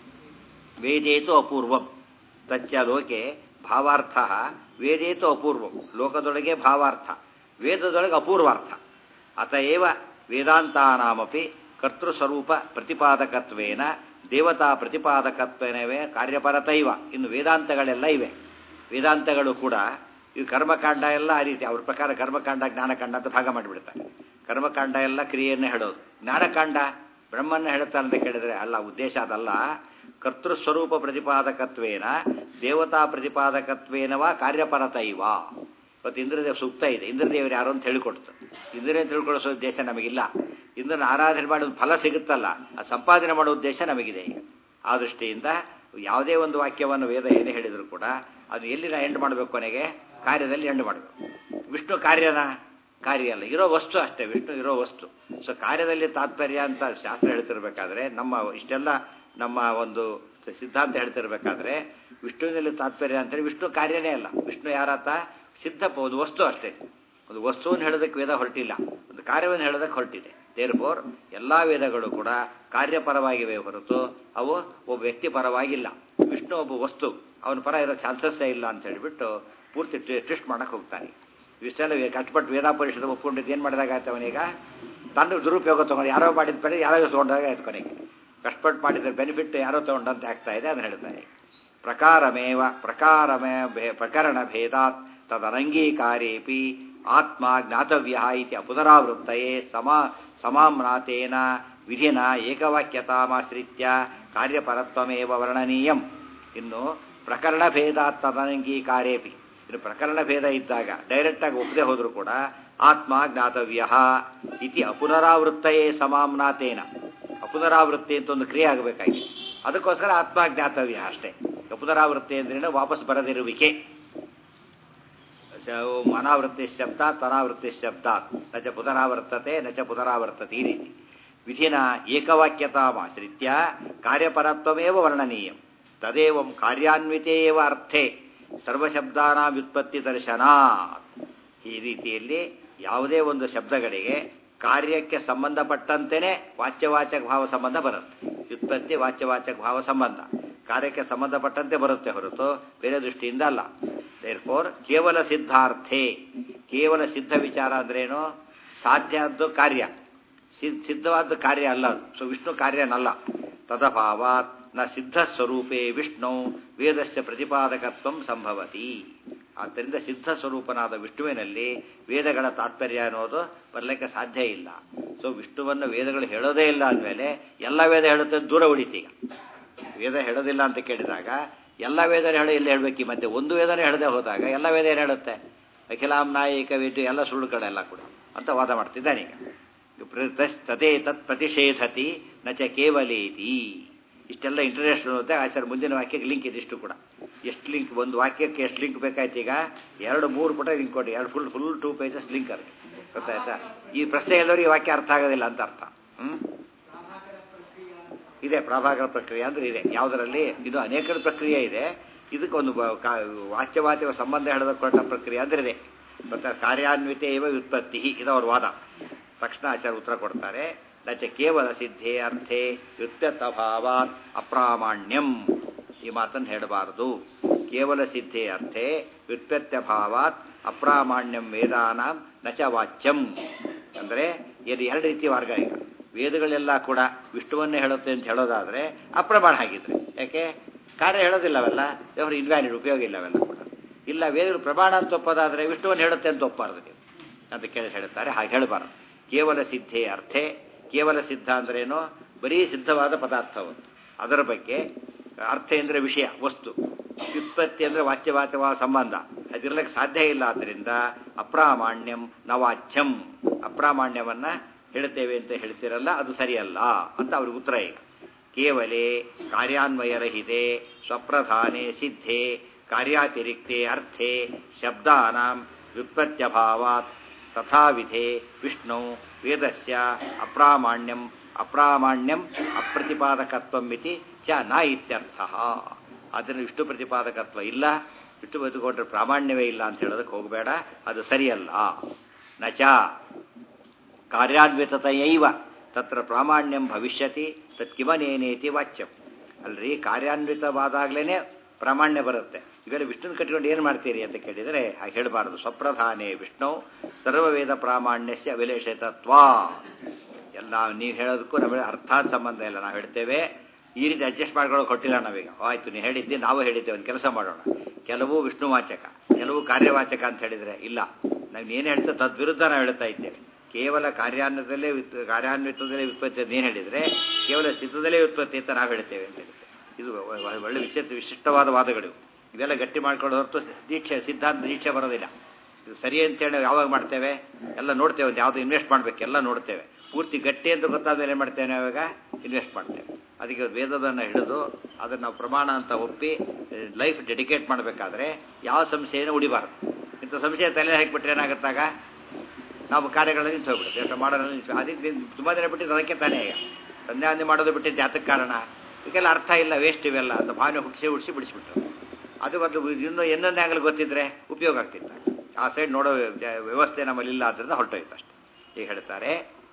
ವೇದೇತು ಅಪೂರ್ವಂ ತಚ್ಚ ಲೋಕೆ ಭಾವಾರ್ಥ ವೇದೇತು ಅಪೂರ್ವಂ ಲೋಕದೊಳಗೆ ಭಾವಾರ್ಥ ವೇದದೊಳಗೆ ಅಪೂರ್ವಾರ್ಥ ಅತಏವ ವೇದಾಂತಾನಾಮಪಿ ಕರ್ತೃಸ್ವರೂಪ ಪ್ರತಿಪಾದಕತ್ವೇನ ದೇವತಾ ಪ್ರತಿಪಾದಕತ್ವನವೇ ಕಾರ್ಯಪರತೈವ ಇನ್ನು ವೇದಾಂತಗಳೆಲ್ಲ ಇವೆ ವೇದಾಂತಗಳು ಕೂಡ ಇವು ಕರ್ಮಕಾಂಡ ಎಲ್ಲ ಆ ರೀತಿ ಅವ್ರ ಪ್ರಕಾರ ಕರ್ಮಕಾಂಡ ಜ್ಞಾನಕಾಂಡ ಅಂತ ಭಾಗ ಮಾಡಿಬಿಡ್ತಾರೆ ಕರ್ಮಕಾಂಡ ಎಲ್ಲ ಕ್ರಿಯೆಯನ್ನು ಹೇಳೋದು ಜ್ಞಾನಕಾಂಡ ಬ್ರಹ್ಮನ್ನ ಹೇಳ್ತಾರೆ ಅಂತ ಕೇಳಿದ್ರೆ ಅಲ್ಲ ಉದ್ದೇಶ ಅದಲ್ಲ ಕರ್ತೃಸ್ವರೂಪ ಪ್ರತಿಪಾದಕತ್ವೇನ ದೇವತಾ ಪ್ರತಿಪಾದಕತ್ವೇನವ ಕಾರ್ಯಪರತೈವ ಇವತ್ತು ಇಂದ್ರದೇವ ಸೂಕ್ತ ಇದೆ ಇಂದ್ರದೇವರು ಯಾರು ಅಂತ ಹೇಳಿಕೊಡ್ತು ಇಂದ್ರನೇ ತಿಳ್ಕೊಳ್ಳೋ ಉದ್ದೇಶ ನಮಗಿಲ್ಲ ಇಂದ್ರನ ಆರಾಧನೆ ಮಾಡೋ ಫಲ ಸಿಗುತ್ತಲ್ಲ ಆ ಸಂಪಾದನೆ ಮಾಡೋ ಉದ್ದೇಶ ನಮಗಿದೆ ಈಗ ಆ ದೃಷ್ಟಿಯಿಂದ ಯಾವುದೇ ಒಂದು ವಾಕ್ಯವನ್ನು ವೇದ ಏನೇ ಹೇಳಿದ್ರು ಕೂಡ ಅದು ಎಲ್ಲಿನ ಎಂಡ್ ಮಾಡಬೇಕು ಕೊನೆಗೆ ಕಾರ್ಯದಲ್ಲಿ ಎಂಡ್ ಮಾಡಬೇಕು ವಿಷ್ಣು ಕಾರ್ಯನ ಕಾರ್ಯ ಅಲ್ಲ ಇರೋ ವಸ್ತು ಅಷ್ಟೇ ವಿಷ್ಣು ಇರೋ ವಸ್ತು ಸೊ ಕಾರ್ಯದಲ್ಲಿ ತಾತ್ಪರ್ಯ ಅಂತ ಶಾಸ್ತ್ರ ಹೇಳ್ತಿರ್ಬೇಕಾದ್ರೆ ನಮ್ಮ ಇಷ್ಟೆಲ್ಲ ನಮ್ಮ ಒಂದು ಸಿದ್ಧಾಂತ ಹೇಳ್ತಿರ್ಬೇಕಾದ್ರೆ ವಿಷ್ಣುವಿನಲ್ಲಿ ತಾತ್ಪರ್ಯ ಅಂತೇಳಿ ವಿಷ್ಣು ಕಾರ್ಯನೇ ಅಲ್ಲ ವಿಷ್ಣು ಯಾರಾತ ಸಿದ್ಧಪ್ಪ ಒಂದು ವಸ್ತು ಅಷ್ಟೇ ಒಂದು ವಸ್ತುವನ್ನು ಹೇಳೋದಕ್ಕೆ ವೇದ ಹೊರಟಿಲ್ಲ ಒಂದು ಕಾರ್ಯವನ್ನು ಹೇಳೋದಕ್ಕೆ ಹೊರಟಿದೆ ದೇರ್ ಫೋರ್ ಎಲ್ಲ ವೇದಗಳು ಕೂಡ ಕಾರ್ಯಪರವಾಗಿವೆ ಹೊರತು ಅವು ಒಬ್ಬ ವ್ಯಕ್ತಿ ಪರವಾಗಿಲ್ಲ ವಿಷ್ಣು ಒಬ್ಬ ವಸ್ತು ಅವನ ಪರ ಇರೋ ಚಾನ್ಸಸ್ಸೇ ಇಲ್ಲ ಅಂತ ಹೇಳಿಬಿಟ್ಟು ಪೂರ್ತಿ ಟ್ವಿಸ್ಟ್ ಮಾಡಕ್ಕೆ ಹೋಗ್ತಾನೆ ಇಷ್ಟೆಲ್ಲ ಕಷ್ಟಪಟ್ಟು ವೇದ ಪರಿಷತ್ ಒಪ್ಕೊಂಡಿದ್ದು ಏನು ಮಾಡಿದಾಗ ಆಯ್ತು ಅವನೀಗ ತನ್ನ ದುರುಪಯೋಗ ತೊಗೊಂಡು ಯಾರೋ ಮಾಡಿದ ಬೆಲೆ ಯಾರೋ ತೊಗೊಂಡಾಗ ಆಯ್ತು ಕೊನೆಗೆ ಕಷ್ಟಪಟ್ಟು ಮಾಡಿದ ಬೆನಿಫಿಟ್ ಯಾರೋ ತೊಗೊಂಡಂತೆ ಆಗ್ತಾ ಇದೆ ಅದನ್ನು ಹೇಳ್ತಾನೆ ಪ್ರಕಾರಮೇವ ಪ್ರಕಾರಮೇ ಭೇ ಪ್ರಕರಣ ಭೇದಾತ್ ತದನಂಗೀಕಾರೇಪಿ ಆತ್ಮ ಜ್ಞಾತವ್ಯ ಇತಿ ಪುನರಾವೃತ್ತಯೇ ಸಮ ಸಮಾಮ್ನಾತೇನ ವಿಧಿನ ಏಕವಾಕ್ಯತಾಮಾಶ್ರಿತ್ಯ ಕಾರ್ಯಪರತ್ವಮೇವ ವರ್ಣನೀಯಂ ಇನ್ನು ಪ್ರಕರಣ ಭೇದ ತದನಂಗೀಕಾರೇಪಿ ಇನ್ನು ಪ್ರಕರಣ ಭೇದ ಇದ್ದಾಗ ಡೈರೆಕ್ಟ್ ಆಗಿ ಒಪ್ಪದೆ ಹೋದ್ರು ಕೂಡ ಆತ್ಮ ಜ್ಞಾತವ್ಯ ಇತಿ ಅಪುನರಾವೃತ್ತಯೇ ಸಮಾಮ್ನಾತೇನ ಅಪುನರಾವೃತ್ತಿ ಅಂತ ಒಂದು ಕ್ರಿಯೆ ಆಗಬೇಕಾಗಿದೆ ಅದಕ್ಕೋಸ್ಕರ ಆತ್ಮ ಜ್ಞಾತವ್ಯ ಅಷ್ಟೇ ಅಪುನರಾವೃತ್ತಿ ಅಂದ್ರೆ ವಾಪಸ್ ಬರದಿರುವಿಕೆ ಅನಾವೃತ್ತಿ ಶಬ್ದ ತನಾವೃತ್ತಿ ಶಬ್ದ ನಚ ಪುನರಾವರ್ತತೆ ನಚ ಪುನರಾವರ್ತತೆ ಈ ರೀತಿ ವಿಧಿನ ಏಕವಾಕ್ಯತಾಮಾಶ್ರಿತ್ಯ ಕಾರ್ಯಪರತ್ವಮೇವ ವರ್ಣನೀಯಂ ತದೇವಂ ಕಾರ್ಯಾನ್ವಿತೇ ಏವ ಅರ್ಥೇ ಸರ್ವಶಬ್ದಾನ ವ್ಯುತ್ಪತ್ತಿ ದರ್ಶನಾತ್ ಈ ರೀತಿಯಲ್ಲಿ ಯಾವುದೇ ಒಂದು ಶಬ್ದಗಳಿಗೆ ಕಾರ್ಯಕ್ಕೆ ಸಂಬಂಧಪಟ್ಟಂತೆಯೇ ವಾಚ್ಯವಾಚಕ ಭಾವ ಸಂಬಂಧ ಬರುತ್ತೆ ವ್ಯುತ್ಪತ್ತಿ ವಾಚ್ಯವಾಚಕ ಭಾವ ಸಂಬಂಧ ಕಾರ್ಯಕ್ಕೆ ಸಂಬಂಧಪಟ್ಟಂತೆ ಬರುತ್ತೆ ಹೊರತು ಬೇರೆ ದೃಷ್ಟಿಯಿಂದ ಅಲ್ಲ ದೇರ್ಫೋರ್ ಕೇವಲ ಸಿದ್ಧಾರ್ಥೇ ಕೇವಲ ಸಿದ್ಧ ವಿಚಾರ ಅಂದ್ರೇನು ಸಾಧ್ಯದ್ದು ಕಾರ್ಯ ಸಿದ್ಧವಾದ ಕಾರ್ಯ ಅಲ್ಲ ಅದು ಸೊ ವಿಷ್ಣು ಕಾರ್ಯನಲ್ಲ ತದಭಾವಾತ್ ನ ಸಿದ್ಧ ಸ್ವರೂಪೇ ವಿಷ್ಣು ವೇದಸ್ಯ ಪ್ರತಿಪಾದಕತ್ವ ಸಂಭವತಿ ಆದ್ದರಿಂದ ಸಿದ್ಧ ಸ್ವರೂಪನಾದ ವಿಷ್ಣುವಿನಲ್ಲಿ ವೇದಗಳ ತಾತ್ಪರ್ಯ ಅನ್ನೋದು ಬರಲಿಕ್ಕೆ ಸಾಧ್ಯ ಇಲ್ಲ ಸೊ ವಿಷ್ಣುವನ್ನು ವೇದಗಳು ಹೇಳೋದೇ ಇಲ್ಲ ಅಂದಮೇಲೆ ಎಲ್ಲ ವೇದ ಹೇಳುತ್ತೆ ದೂರ ಉಳಿತೀಗ ವೇದ ಹೇಳೋದಿಲ್ಲ ಅಂತ ಕೇಳಿದಾಗ ಎಲ್ಲ ವೇದ ಹೇಳೋ ಎಲ್ಲಿ ಹೇಳಬೇಕು ಮತ್ತೆ ಒಂದು ವೇದನೆ ಹೇಳದೆ ಹೋದಾಗ ಎಲ್ಲ ವೇದ ಏನು ಹೇಳುತ್ತೆ ಅಖಿಲಾಂ ನಾಯಿಕ ವೇಟು ಎಲ್ಲ ಸುಳ್ಳುಗಳೆಲ್ಲ ಕೂಡ ಅಂತ ವಾದ ಮಾಡ್ತಿದ್ದಾನೀಗ ತದೇ ತತ್ ಪ್ರತಿಷೇಧತಿ ನಚ ಕೇವಲೇತಿ ಇಷ್ಟೆಲ್ಲ ಇಂಟರ್ನೆಸ್ಟ್ ಇರುತ್ತೆ ಆಚಾರ್ಯ ಮುಂದಿನ ವಾಕ್ಯಕ್ಕೆ ಲಿಂಕ್ ಇದಿಷ್ಟು ಕೂಡ ಎಷ್ಟು ಲಿಂಕ್ ಒಂದು ವಾಕ್ಯಕ್ಕೆ ಎಷ್ಟು ಲಿಂಕ್ ಬೇಕಾಯ್ತು ಈಗ ಎರಡು ಮೂರು ಪುಟ ಲಿಂಕ್ ಕೊಡಿ ಎರಡು full full two pages link ಅದು ಗೊತ್ತಾಯ್ತಾ ಈ ಪ್ರಶ್ನೆ ಎಲ್ಲರೂ ಈ ವಾಕ್ಯ ಅರ್ಥ ಆಗೋದಿಲ್ಲ ಅಂತ ಅರ್ಥ ಹ್ಮ್ ಇದೆ ಪ್ರಭಾಕರ ಪ್ರಕ್ರಿಯೆ ಅಂದ್ರೆ ಇದೆ ಯಾವುದರಲ್ಲಿ ಇದು ಅನೇಕ ಪ್ರಕ್ರಿಯೆ ಇದೆ ಇದಕ್ಕೊಂದು ವಾಚ್ಯವಾಚ್ಯ ಸಂಬಂಧ ಹೇಳದ ಕೊಟ್ಟ ಪ್ರಕ್ರಿಯೆ ಅಂದ್ರೆ ಇದೆ ಮತ್ತೆ ಕಾರ್ಯಾನ್ವಿತ ಇವ ವ್ಯುತ್ಪತ್ತಿ ಇದು ಅವ್ರ ವಾದ ತಕ್ಷಣ ಆಚಾರ್ಯ ಉತ್ತರ ಕೊಡ್ತಾರೆ ನಚ ಕೇವಲ ಸಿದ್ಧೇ ಅರ್ಥೇ ವ್ಯುತ್ಪತ್ತಭಾವಾತ್ ಅಪ್ರಾಮಾಣ್ಯಂ ಈ ಮಾತನ್ನು ಹೇಳಬಾರದು ಕೇವಲ ಸಿದ್ಧೇ ಅರ್ಥೇ ವ್ಯುತ್ಪತ್ಯಭಾವಾತ್ ಅಪ್ರಾಮಾಣ್ಯಂ ವೇದಾನಾಂ ನಚ ವಾಚ್ಯಂ ಅಂದರೆ ಇದು ಎರಡು ರೀತಿ ಮಾರ್ಗ ಈಗ ವೇದಗಳೆಲ್ಲ ಕೂಡ ವಿಷ್ಣುವನ್ನೇ ಹೇಳುತ್ತೆ ಅಂತ ಹೇಳೋದಾದ್ರೆ ಅಪ್ರಮಾಣ ಆಗಿದ್ರೆ ಯಾಕೆ ಕಾರ್ಯ ಹೇಳೋದಿಲ್ಲ ಅವೆಲ್ಲ ದೇವರು ಇನ್ವ್ಯಾಲಿಡ್ ಉಪಯೋಗ ಇಲ್ಲ ಅವೆಲ್ಲ ಕೂಡ ಇಲ್ಲ ವೇದಗಳು ಪ್ರಮಾಣ ಅಂತ ಒಪ್ಪೋದಾದ್ರೆ ವಿಷ್ಣುವನ್ನು ಹೇಳುತ್ತೆ ಅಂತ ಒಪ್ಪಬಾರದು ನೀವು ಅಂತ ಕೇಳಿ ಹೇಳ್ತಾರೆ ಹಾಗೆ ಹೇಳಬಾರದು ಕೇವಲ ಸಿದ್ಧೇ ಅರ್ಥೇ ಕೇವಲ ಸಿದ್ಧ ಅಂದ್ರೇನು ಬರೀ ಸಿದ್ಧವಾದ ಪದಾರ್ಥವಂತು ಅದರ ಬಗ್ಗೆ ಅರ್ಥ ಅಂದರೆ ವಿಷಯ ವಸ್ತು ವ್ಯುತ್ಪತ್ತಿ ಅಂದರೆ ವಾಚ್ಯವಾಚವ ಸಂಬಂಧ ಅದಿರ್ಲಿಕ್ಕೆ ಸಾಧ್ಯ ಇಲ್ಲ ಆದ್ದರಿಂದ ಅಪ್ರಾಮಾಣ್ಯಂ ನವಾಚ್ಯಂ ಅಪ್ರಾಮಾಣ್ಯವನ್ನ ಹೇಳ್ತೇವೆ ಅಂತ ಹೇಳ್ತಿರಲ್ಲ ಅದು ಸರಿಯಲ್ಲ ಅಂತ ಅವ್ರಿಗೆ ಉತ್ತರ ಈಗ ಕೇವಲೇ ಕಾರ್ಯಾನ್ವಯರಹಿತೆ ಸ್ವಪ್ರಧಾನೆ ಸಿದ್ಧೆ ಕಾರ್ಯಾತಿರಿಕ್ತೆ ಅರ್ಥೆ ಶಬ್ದಾನಾಂ ವ್ಯುತ್ಪತ್ಯಭಾವಾತ್ ತಥಾವಿಧೆ ವಿಷ್ಣು ವೇದಸ್ಯ ಅಪ್ರಾಮಾಣ್ಯಂ ಅಪ್ರಾಮಾಣ್ಯಂ ಅಪ್ರತಿಪಾದಕತ್ವಂ ಇತಿ ಚ ನ ಇತ್ಯರ್ಥ ಅದನ್ನು ವಿಷ್ಣು ಪ್ರತಿಪಾದಕತ್ವ ಇಲ್ಲ ವಿಷ್ಣು ಬದುಕೊಂಡ್ರೆ ಪ್ರಾಮಾಣ್ಯವೇ ಇಲ್ಲ ಅಂತ ಹೇಳೋದಕ್ಕೆ ಹೋಗಬೇಡ ಅದು ಸರಿಯಲ್ಲ ನಚ ಕಾರ್ಯಾನ್ವಿತತೆಯೈವ ತತ್ರ ಪ್ರಾಮಾಣ್ಯಂ ಭವಿಷ್ಯತಿ ತತ್ಕಿಮನೇನೇತಿ ವಾಚ್ಯಂ ಅಲ್ರಿ ಕಾರ್ಯಾನ್ವಿತವಾದಾಗ್ಲೇ ಪ್ರಾಮಾಣ್ಯ ಬರುತ್ತೆ ಇವೆಲ್ಲ ವಿಷ್ಣುನ ಕಟ್ಕೊಂಡು ಏನು ಮಾಡ್ತೀರಿ ಅಂತ ಕೇಳಿದರೆ ಹಾಗೆ ಹೇಳಬಾರದು ಸ್ವಪ್ರಧಾನೇ ವಿಷ್ಣು ಸರ್ವವೇದ ಪ್ರಾಮಾಣ್ಯಸ್ಯ ವಿಲೇಷಿತತ್ವ ಎಲ್ಲ ನೀವು ಹೇಳೋದಕ್ಕೂ ನಮಗೆ ಅರ್ಥಾತ್ ಸಂಬಂಧ ಇಲ್ಲ ನಾವು ಹೇಳ್ತೇವೆ ಈ ರೀತಿ ಅಡ್ಜಸ್ಟ್ ಮಾಡ್ಕೊಳ್ಳೋಕೆ ಕೊಟ್ಟಿಲ್ಲ ನಾವೀಗ ಆಯ್ತು ನೀವು ಹೇಳಿದ್ದೆ ನಾವು ಹೇಳಿದ್ದೇವೆ ಒಂದು ಕೆಲಸ ಮಾಡೋಣ ಕೆಲವು ವಿಷ್ಣುವಾಚಕ ಕೆಲವು ಕಾರ್ಯವಾಚಕ ಅಂತ ಹೇಳಿದರೆ ಇಲ್ಲ ನಾವು ಏನು ಹೇಳ್ತೇವೆ ತದ್ವಿರುದ್ಧ ನಾವು ಹೇಳ್ತಾ ಇದ್ದೇವೆ ಕೇವಲ ಕಾರ್ಯಾನ್ವದಲ್ಲೇ ಕಾರ್ಯಾನ್ವಿತದಲ್ಲೇ ಉತ್ಪತ್ತಿ ಅಂತ ಏನು ಹೇಳಿದರೆ ಕೇವಲ ಸಿದ್ಧದಲ್ಲೇ ಉತ್ಪತ್ತಿ ಅಂತ ನಾವು ಹೇಳ್ತೇವೆ ಅಂತ ಹೇಳಿದ್ರೆ ಇದು ಒಳ್ಳೆ ವಿಶೇಷ ವಿಶಿಷ್ಟವಾದ ವಾದಗಳು ಇದೆಲ್ಲ ಗಟ್ಟಿ ಮಾಡ್ಕೊಂಡು ಹೊರತು ದೀಕ್ಷೆ ಸಿದ್ಧಾಂತ ದೀಕ್ಷೆ ಬರೋದಿಲ್ಲ ಇದು ಸರಿ ಅಂತೇಳಿ ಯಾವಾಗ ಮಾಡ್ತೇವೆ ಎಲ್ಲ ನೋಡ್ತೇವೆ ಒಂದು ಯಾವುದು ಇನ್ವೆಸ್ಟ್ ಮಾಡಬೇಕು ಎಲ್ಲ ನೋಡ್ತೇವೆ ಪೂರ್ತಿ ಗಟ್ಟಿ ಅಂತ ಗೊತ್ತಾದ ಮೇಲೆ ಮಾಡ್ತೇವೆ ನಾವಾಗ ಇನ್ವೆಸ್ಟ್ ಮಾಡ್ತೇವೆ ಅದಕ್ಕೆ ವೇದವನ್ನು ಹಿಡಿದು ಅದನ್ನು ನಾವು ಪ್ರಮಾಣ ಅಂತ ಒಪ್ಪಿ ಲೈಫ್ ಡೆಡಿಕೇಟ್ ಮಾಡಬೇಕಾದ್ರೆ ಯಾವ ಸಂಶಯನೂ ಉಡಿಬಾರ್ದು ಇಂಥ ಸಂಶಯ ತಲೆ ಹಾಕಿಬಿಟ್ರೆ ಏನಾಗುತ್ತಾಗ ನಾವು ಕಾರ್ಯಗಳಲ್ಲಿ ನಿಂತು ಹೋಗ್ಬಿಡುತ್ತೆ ಎಷ್ಟು ಮಾಡೋದ್ರಲ್ಲಿ ನಿಂತು ಅದಕ್ಕೆ ತುಂಬ ದಿನ ಬಿಟ್ಟಿದ್ದು ಅದಕ್ಕೆ ತಾನೇ ಈಗ ಸಂಧ್ಯಾವಂದಿ ಮಾಡೋದು ಬಿಟ್ಟಿದ್ದು ಯಾತಕ್ಕೆ ಕಾರಣ ಇದಕ್ಕೆಲ್ಲ ಅರ್ಥ ಇಲ್ಲ ವೇಸ್ಟ್ ಇವೆಲ್ಲ ಅಂತ ಭಾವನೆ ಹುಟ್ಟಿಸಿ ಹುಟ್ಟಿಸಿ ಬಿಡಿಸ್ಬಿಟ್ರು ಅದು ಒಂದು ಇನ್ನೂ ಇನ್ನೊಂದು ಆ್ಯಂಗಲ್ ಗೊತ್ತಿದ್ರೆ ಉಪಯೋಗ ಆಗ್ತಿತ್ತು ಆ ಸೈಡ್ ನೋಡೋ ವ್ಯವಸ್ಥೆ ನಮ್ಮಲ್ಲಿ ಇಲ್ಲ ಆದ್ದರಿಂದ ಹೊರಟೋಯ್ತು ಅಷ್ಟೆ ಈಗ ಹೇಳ್ತಾರೆ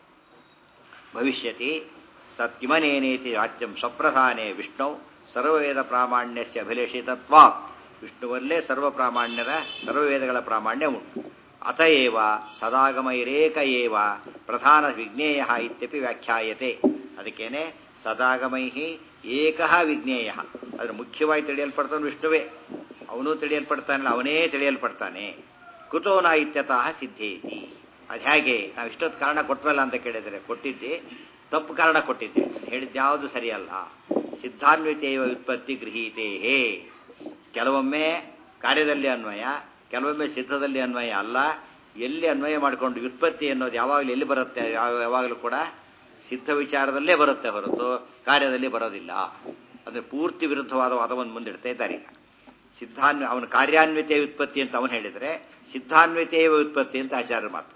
ಭವಿಷ್ಯತಿ ಸತ್ಕಿಮನೇನೇತಿ ವಾಚ್ಯಂ ಸ್ವಪ್ರಧಾನೆ ವಿಷ್ಣು ಸರ್ವವೇದ ಪ್ರಾಮಾಣ್ಯಸ್ಯ ಅಭಿಲೇಷಿತತ್ವ ವಿಷ್ಣುವಲ್ಲೇ ಸರ್ವ ಪ್ರಾಮಾಣ್ಯದ ಸರ್ವವೇದಗಳ ಪ್ರಾಮಾಣ್ಯ ಉಂಟು ಅತಏವ ಸದಾಗಮೈರೇಕ ಏವ ಪ್ರಧಾನ ವಿಜ್ಞೇಯ ಇತ್ಯಪಿ ವ್ಯಾಖ್ಯಾಯತೆ ಅದಕ್ಕೇನೆ ಸದಾಗಮೈ ಏಕ ವಿಜ್ಞೇಯ ಅದರ ಮುಖ್ಯವಾಗಿ ತಿಳಿಯಲ್ಪಡ್ತಾನೆ ವಿಷ್ಣುವೇ ಅವನು ತಿಳಿಯಲ್ಪಡ್ತಾನಲ್ಲ ಅವನೇ ತಿಳಿಯಲ್ಪಡ್ತಾನೆ ಕುತೋನ ಇತ್ಯತಃ ಸಿದ್ಧೇತಿ ಅದು ಹೇಗೆ ನಾವು ಇಷ್ಟೊತ್ತು ಕಾರಣ ಕೊಟ್ವಲ್ಲ ಅಂತ ಕೇಳಿದರೆ ಕೊಟ್ಟಿದ್ದೆ ತಪ್ಪು ಕಾರಣ ಕೊಟ್ಟಿದ್ದೆ ಹೇಳಿದ್ದು ಯಾವುದು ಸರಿಯಲ್ಲ ಸಿದ್ಧಾನ್ವಿತೇವ ಉತ್ಪತ್ತಿ ಗೃಹೀತೇ ಹೇ ಕೆಲವೊಮ್ಮೆ ಕಾರ್ಯದಲ್ಲಿ ಅನ್ವಯ ಕೆಲವೊಮ್ಮೆ ಸಿದ್ಧದಲ್ಲಿ ಅನ್ವಯ ಅಲ್ಲ ಎಲ್ಲಿ ಅನ್ವಯ ಮಾಡಿಕೊಂಡು ವ್ಯುತ್ಪತ್ತಿ ಅನ್ನೋದು ಯಾವಾಗಲೂ ಎಲ್ಲಿ ಬರುತ್ತೆ ಯಾವ- ಯಾವಾಗಲೂ ಕೂಡ ಸಿದ್ಧ ವಿಚಾರದಲ್ಲೇ ಬರುತ್ತೆ ಹೊರತು ಕಾರ್ಯದಲ್ಲಿ ಬರೋದಿಲ್ಲ ಅಂದರೆ ಪೂರ್ತಿ ವಿರುದ್ಧವಾದ ವಾದವನ್ನು ಮುಂದಿಡ್ತಾ ಇದ್ದಾರೆ ಈಗ ಸಿದ್ಧಾನ್ವ ಅವನ ಕಾರ್ಯಾನ್ವಿತ ವ್ಯುತ್ಪತ್ತಿ ಅಂತ ಅವನು ಹೇಳಿದರೆ ಸಿದ್ಧಾನ್ವಿತೇಯ ವ್ಯುತ್ಪತ್ತಿ ಅಂತ ಆಚಾರ್ಯ ಮಾತು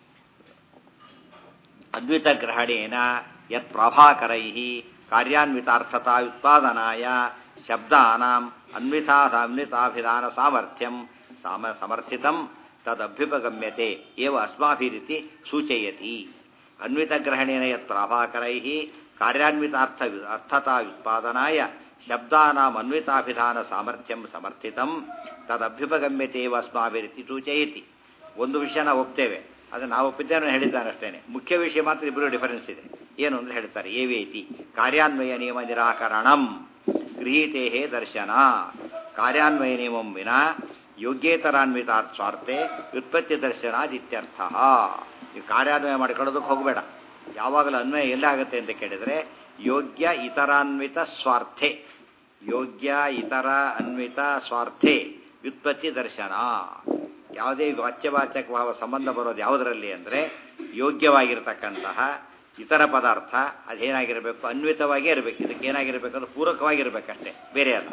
ಅದ್ವಿತ ಗ್ರಹಣೇನ ಯತ್ ಪ್ರಭಾಕರೈ ಕಾರ್ಯಾನ್ವಿತಾರ್ಥತಾ ಉತ್ಪಾದನಾಯ ಶಬ್ದಾನಾಂ ಅನ್ವಿತಾ ಅನ್ವಿತಾಭಿಧಾನ ಸಾಮರ್ಥ್ಯಂ ಸಾಮ ಸಮರ್ಥಿತಂ ತದಭ್ಯುಪಗಮ್ಯತೆ ಏವ ಅಸ್ಮಾಭಿರಿತಿ ಸೂಚಯತಿ ಅನ್ವಿತಗ್ರಹಣೇನ ಯತ್ ಪ್ರಾಭಾಕರೈ ಕಾರ್ಯಾನ್ವಿತಾರ್ಥ ಅರ್ಥತಾ ಉತ್ಪಾದನಾಯ ಶಬ್ದಾನಾಂ ಅನ್ವಿತಾಭಿಧಾನ ಸಾಮರ್ಥ್ಯಂ ಸಮರ್ಥಿತಂ ತದಭ್ಯುಪಗಮ್ಯತೆ ಏವ ಅಸ್ಮಾಭಿರಿತಿ ಸೂಚಯತಿ ಒಂದು ವಿಷಯ ನಾವು ಒಪ್ತೇವೆ ಅದನ್ನು ನಾವು ಒಪ್ಪಿದ್ದೇನೆ ಹೇಳಿದ್ದಾನೆ ಅಷ್ಟೇನೆ ಮುಖ್ಯ ವಿಷಯ ಮಾತ್ರ ಇಬ್ಬರು ಡಿಫರೆನ್ಸ್ ಇದೆ ಏನು ಅಂದ್ರೆ ಹೇಳ್ತಾರೆ ಏವೇತಿ ಕಾರ್ಯಾನ್ವಯ ನಿಯಮ ನಿರಾಕರಣಂ ಗೃಹೀತೆ ದರ್ಶನ ಕಾರ್ಯಾನ್ವಯ ನಿಯಮಂ ವಿನ ಯೋಗ್ಯೇತರಾನ್ವಿತಾತ್ ಸ್ವಾರ್ಥೆ ವ್ಯುತ್ಪತ್ತಿ ದರ್ಶನಾದಿತ್ಯರ್ಥ ಈ ಕಾರ್ಯಾನ್ವಯ ಮಾಡಿಕೊಳ್ಳೋದಕ್ಕೆ ಹೋಗಬೇಡ ಯಾವಾಗಲೂ ಅನ್ವಯ ಎಲ್ಲಾಗುತ್ತೆ ಅಂತ ಕೇಳಿದರೆ ಯೋಗ್ಯ ಇತರಾನ್ವಿತ ಸ್ವಾರ್ಥೆ ಯೋಗ್ಯ ಇತರ ಅನ್ವಿತ ಸ್ವಾರ್ಥೆ ವ್ಯುತ್ಪತ್ತಿ ದರ್ಶನ ಯಾವುದೇ ವಾಚ್ಯವಾಚಕ ಭಾವ ಸಂಬಂಧ ಬರೋದು ಯಾವುದರಲ್ಲಿ ಅಂದರೆ ಯೋಗ್ಯವಾಗಿರತಕ್ಕಂತಹ ಇತರ ಪದಾರ್ಥ ಅದೇನಾಗಿರಬೇಕು ಅನ್ವಿತವಾಗೇ ಇರಬೇಕು ಇದಕ್ಕೆ ಏನಾಗಿರಬೇಕು ಅದು ಪೂರಕವಾಗಿರಬೇಕಷ್ಟೇ ಬೇರೆ ಅಲ್ಲ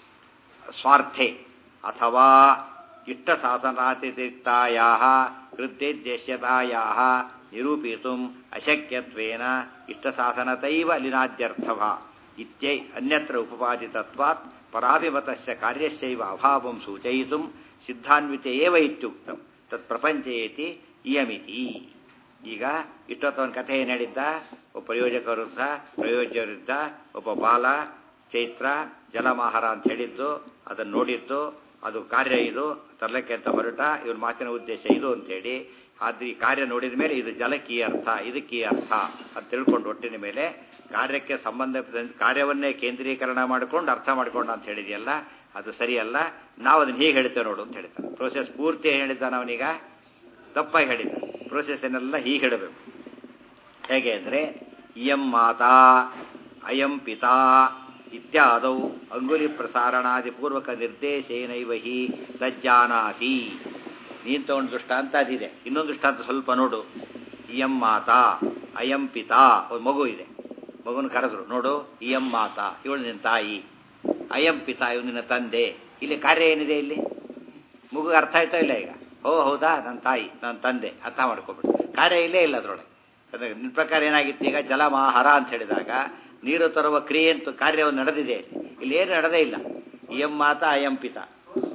ಸ್ವಾರ್ಥೆ ಅಥವಾ ಇಷ್ಟ ಸಾಧನಾತಿರಿಕ್ತಾಯಾ ಕೃತ್ಯೇದ್ಯಶ್ಯತಾಯಾ ನಿರೂಪಿತು ಅಶಕ್ಯತ್ವೇನ ಇಷ್ಟ ಸಾಧನತೈವ ಲಿನಾದ್ಯರ್ಥವ ಇತ್ಯೈ ಅನ್ಯತ್ರ ಉಪಪಾದಿತತ್ವಾತ್ ಪರಾಭಿಮತಸ್ಯ ಕಾರ್ಯಸ್ಯೈವ ಅಭಾವಂ ಸೂಚಯಿತು ಸಿದ್ಧಾನ್ವಿತೆ ಏವ ಇತ್ಯುಕ್ತಂ ತತ್ ಪ್ರಪಂಚಯೇತಿ ಇಯಮಿತಿ ಈಗ ಇಷ್ಟೊತ್ತವನ ಕಥೆ ಏನು ಹೇಳಿದ್ದ ಒಬ್ಬ ಪ್ರಯೋಜಕರಿದ್ದ ಪ್ರಯೋಜ್ಯರಿದ್ದ ಒಬ್ಬ ಬಾಲ ಚೈತ್ರ ಜಲಮಾಹಾರ ಅಂತ ಹೇಳಿದ್ದು ಅದನ್ನು ನೋಡಿದ್ದು ಅದು ಕಾರ್ಯ ಇದು ತರಲಿಕ್ಕೆ ಅಂತ ಹೊರಟ ಇವ್ರ ಮಾತಿನ ಉದ್ದೇಶ ಇದು ಅಂತೇಳಿ ಆದ್ರೆ ಈ ಕಾರ್ಯ ನೋಡಿದ ಮೇಲೆ ಇದು ಜಲಕ್ಕೆ ಈ ಅರ್ಥ ಇದಕ್ಕೆ ಈ ಅರ್ಥ ಅಂತ ತಿಳ್ಕೊಂಡು ಒಟ್ಟಿನ ಮೇಲೆ ಕಾರ್ಯಕ್ಕೆ ಸಂಬಂಧಪಟ್ಟ ಕಾರ್ಯವನ್ನೇ ಕೇಂದ್ರೀಕರಣ ಮಾಡಿಕೊಂಡು ಅರ್ಥ ಮಾಡ್ಕೊಂಡು ಅಂತ ಹೇಳಿದೆಯಲ್ಲ ಅದು ಸರಿಯಲ್ಲ ನಾವು ಅದನ್ನ ಹೀಗೆ ಹೇಳ್ತೇವೆ ನೋಡು ಅಂತ ಹೇಳ್ತಾನೆ ಪ್ರೋಸೆಸ್ ಪೂರ್ತಿ ಹೇಳಿದ್ದಾನ ಅವನೀಗ ತಪ್ಪಾಗಿ ಹೇಳಿದ್ದ ಪ್ರೋಸೆಸ್ ಏನೆಲ್ಲ ಹೀಗೆ ಹೇಳಬೇಕು ಹೇಗೆ ಅಂದರೆ ಇಯಂ ಮಾತಾ ಅಯಂ ಪಿತಾ ಇತ್ಯಾದೌ ಅಂಗುಲಿ ಪ್ರಸಾರಣಾದಿ ಪೂರ್ವಕ ನಿರ್ದೇಶೇನೈವ ಹಿ ತಜ್ಜಾನಾತಿ ನೀನು ತಗೊಂಡು ದೃಷ್ಟಾಂತ ಅದಿದೆ ಇನ್ನೊಂದು ದೃಷ್ಟಾಂತ ಸ್ವಲ್ಪ ನೋಡು ಇಯಂ ಮಾತಾ ಅಯಂ ಪಿತಾ ಒಂದು ಮಗು ಇದೆ ಮಗುನ ಕರೆದ್ರು ನೋಡು ಇಯಂ ಮಾತಾ ಇವಳು ನಿನ್ನ ತಾಯಿ ಅಯಂ ಪಿತಾ ಇವ್ ನಿನ್ನ ತಂದೆ ಇಲ್ಲಿ ಕಾರ್ಯ ಏನಿದೆ ಇಲ್ಲಿ ಮಗು ಅರ್ಥ ಆಯ್ತಾ ಇಲ್ಲ ಈಗ ಓ ಹೌದಾ ನನ್ನ ತಾಯಿ ನನ್ನ ತಂದೆ ಅರ್ಥ ಮಾಡ್ಕೊಬಿಟ್ಟು ಕಾರ್ಯ ಇಲ್ಲೇ ಇಲ್ಲ ಅದರೊಳಗೆ ಅದೇ ನಿನ್ನ ಪ್ರಕಾರ ಏನಾಗಿತ್ತು ಈಗ ಜಲಮಾಹಾರ ಅಂತ ಹೇಳಿದಾಗ ನೀರು ತರುವ ಕ್ರಿಯೆ ಅಂತ ಕಾರ್ಯವು ನಡೆದಿದೆ ಇಲ್ಲಿ ಇಲ್ಲಿ ಏನು ನಡೆದೇ ಇಲ್ಲ ಇಯಂ ಮಾತಾ ಅಯಂ ಪಿತಾ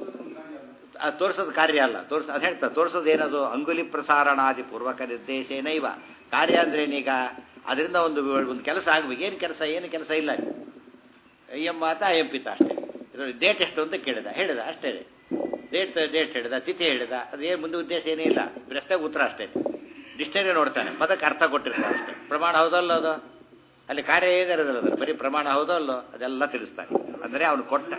ಅದು ತೋರಿಸೋದು ಕಾರ್ಯ ಅಲ್ಲ ತೋರ್ಸ ಅದು ಹೇಳ್ತಾ ತೋರಿಸೋದು ಏನದು ಅಂಗುಲಿ ಪ್ರಸಾರಣಾದಿ ಪೂರ್ವಕ ನಿರ್ದೇಶೇನೈವ ಕಾರ್ಯ ಅಂದ್ರೆ ಏನೀಗ ಅದರಿಂದ ಒಂದು ಒಂದು ಕೆಲಸ ಆಗ್ಬೇಕು ಏನು ಕೆಲಸ ಏನು ಕೆಲಸ ಇಲ್ಲ ಅಲ್ಲಿ. ಅಯ್ಯಂ ಮಾತ ಅಯ್ಯಂ ಪಿತ ಅಷ್ಟೇ ಇದರಲ್ಲಿ ಡೇಟ್ ಎಷ್ಟು ಅಂತ ಕೇಳಿದ ಹೇಳಿದ ಅಷ್ಟೇ ಡೇಟ್ ಡೇಟ್ ಹೇಳಿದ ತಿಥಿ ಹೇಳಿದ ಅದು ಏನು ಮುಂದೆ ಉದ್ದೇಶ ಏನೇ ಇಲ್ಲ ಪ್ರಶ್ನೆಗೆ ಉತ್ತರ ಅಷ್ಟೇ ಡಿಕ್ಷನರಿ ನೋಡ್ತಾನೆ ಪದಕ್ಕೆ ಅರ್ಥ ಕೊಟ್ಟಿರ್ತಾನೆ ಅಷ್ಟೇ ಪ್ರಮಾಣ ಹೌದಲ್ಲ ಅದು ಅಲ್ಲಿ ಕಾರ್ಯ ಏನಿರೋದಿಲ್ಲ ಅದು ಬರೀ ಪ್ರಮಾಣ ಹೌದಲ್ಲೋ ಅದೆಲ್ಲ ತಿಳಿಸ್ತಾನೆ ಅಂದರೆ ಅವನು ಕೊಟ್ಟ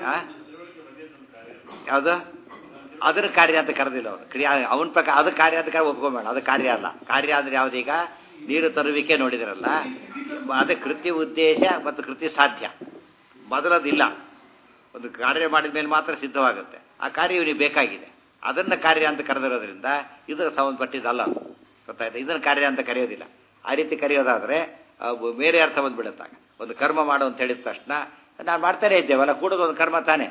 ಯಾವುದು ಅದರ ಕಾರ್ಯ ಅಂತ ಕರೆದಿಲ್ಲ ಅವನು ಕ್ರಿಯಾ ಅವನ ಪ್ರಕಾರ ಅದು ಕಾರ್ಯ ಅಂತ ಕರೆ ಒಪ್ಕೊಂಬೇಡ ಅದು ಕಾರ್ಯ ಅಲ್ಲ ಕಾರ್ಯ ಅಂದ್ರೆ ಯಾವುದೀಗ ನೀರು ತರುವಿಕೆ ನೋಡಿದಿರಲ್ಲ ಅದು ಕೃತ್ಯ ಉದ್ದೇಶ ಮತ್ತು ಕೃತ್ಯ ಸಾಧ್ಯ ಮೊದಲದಿಲ್ಲ ಒಂದು ಕಾರ್ಯ ಮಾಡಿದ ಮೇಲೆ ಮಾತ್ರ ಸಿದ್ಧವಾಗುತ್ತೆ ಆ ಕಾರ್ಯ ಇವನಿಗೆ ಬೇಕಾಗಿದೆ ಅದನ್ನ ಕಾರ್ಯ ಅಂತ ಕರೆದಿರೋದ್ರಿಂದ ಇದಕ್ಕೆ ಸಂಬಂಧಪಟ್ಟಿದ್ದಲ್ಲ ಅದು ಗೊತ್ತಾಯ್ತಾ ಇದನ್ನು ಕಾರ್ಯ ಅಂತ ಕರೆಯೋದಿಲ್ಲ ಆ ರೀತಿ ಕರೆಯೋದಾದ್ರೆ ಆ, ಬೇರೆ ಅರ್ಥ ಬಂದ್ಬಿಡುತ್ತಾಗ ಒಂದು ಕರ್ಮ ಮಾಡು ಅಂತ ಹೇಳಿದ ತಕ್ಷಣ ನಾನು ಮಾಡ್ತಾನೆ ಇದ್ದೇವಲ್ಲ ಕೂಡೋದು ಒಂದು ಕರ್ಮ ತಾನೇ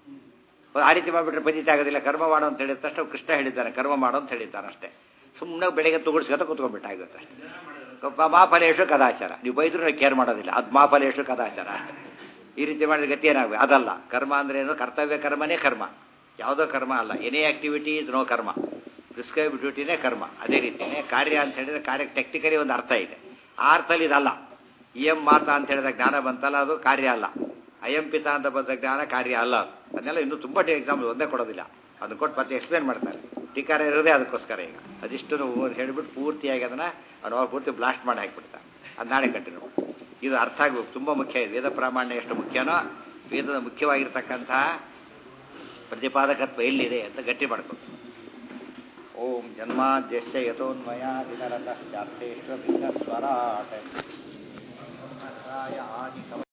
ಆ ರೀತಿ ಮಾಡಿಬಿಟ್ರೆ ಪಂಜಿತ ಆಗೋದಿಲ್ಲ ಕರ್ಮ ಮಾಡು ಅಂತ ಹೇಳಿದ ತಕ್ಷಣ ಕೃಷ್ಣ ಹೇಳಿದ್ದಾನೆ ಕರ್ಮ ಮಾಡು ಅಂತ ಹೇಳಿದ್ದಾನೆ ಅಷ್ಟೇ ಸುಮ್ಮನೆ ಬೆಳಗ್ಗೆ ತುಗುಡ್ಸ್ಕೊತ ಕುತ್ಕೊಂಡ್ಬಿಟ್ಟ ಆಗುತ್ತೆ ಅಷ್ಟೇ ಮಾಫಲೇಶು ಕದಾಚಾರ ನೀವು ಬೈದ್ರು ಕೇರ್ ಮಾಡೋದಿಲ್ಲ ಅದು ಮಾಫಲೇಶು ಕದಾಚಾರ ಅಷ್ಟೇ ಈ ರೀತಿ ಮಾಡಿದ ಗತಿ ಏನಾಗಬೇಕು ಅದಲ್ಲ ಕರ್ಮ ಅಂದ್ರೆ ಏನು ಕರ್ತವ್ಯ ಕರ್ಮನೇ ಕರ್ಮ ಯಾವುದೋ ಕರ್ಮ ಅಲ್ಲ ಎನಿ ಆಕ್ಟಿವಿಟಿ ಇಸ್ ನೋ ಕರ್ಮ ಪ್ರಿಸ್ಕ್ರೈಬ್ ಡ್ಯೂಟಿನೇ ಕರ್ಮ ಅದೇ ರೀತಿಯೇ ಕಾರ್ಯ ಅಂತ ಹೇಳಿದ್ರೆ ಕಾರ್ಯಕ್ಕೆ ಟೆಕ್ನಿಕಲಿ ಒಂದು ಅರ್ಥ ಇದೆ ಆ ಅರ್ಥದಲ್ಲಿ ಇದಲ್ಲ ಇಯಂ ಮಾತಾ ಅಂತ ಹೇಳಿದ ಜ್ಞಾನ ಬಂತಲ್ಲ ಅದು ಕಾರ್ಯ ಅಲ್ಲ ಅಯಂ ಪಿತ ಅಂತ ಬಂದ ಜ್ಞಾನ ಕಾರ್ಯ ಅಲ್ಲ ಅದು. ಅದನ್ನೆಲ್ಲ ಇನ್ನೂ ತುಂಬ ಎಕ್ಸಾಂಪಲ್ ಒಂದೇ ಕೊಡೋದಿಲ್ಲ ಅದನ್ನ ಕೊಟ್ಟು ಮತ್ತೆ ಎಕ್ಸ್ಪ್ಲೇನ್ ಮಾಡ್ತಾರೆ ಟೀಕಾರ ಇರೋದೇ ಅದಕ್ಕೋಸ್ಕರ ಈಗ ಅದಿಷ್ಟು ಹೇಳಿಬಿಟ್ಟು ಪೂರ್ತಿಯಾಗಿ ಅದನ್ನ ಅವ್ನು ಪೂರ್ತಿ ಬ್ಲಾಸ್ಟ್ ಮಾಡಿ ಹಾಕಿಬಿಡ್ತಾರೆ ಅದು ನಾಳೆ ಕಂಟಿನ್ಯೂ ಇದು ಅರ್ಥ ಆಗಬೇಕು ತುಂಬ ಮುಖ್ಯ ಇದೆ ವೇದ ಪ್ರಾಮಾಣ್ಯ ಎಷ್ಟು ಮುಖ್ಯನೋ ವೇದದ ಮುಖ್ಯವಾಗಿರ್ತಕ್ಕಂತಹ ಪ್ರತಿಪಾದಕತ್ವ ಎಲ್ಲಿದೆ ಅಂತ ಗಟ್ಟಿ ಮಾಡ್ಕೊಂಡು ಓಂ ಜನ್ಮಾದ್ಯಸ್ಯ ಯಥೋನ್ಮಯಾದಿತರತಶ್ಚಾರ್ಥೇಶ್ವ ಸ್ವರಾಟ್ ಆದಿ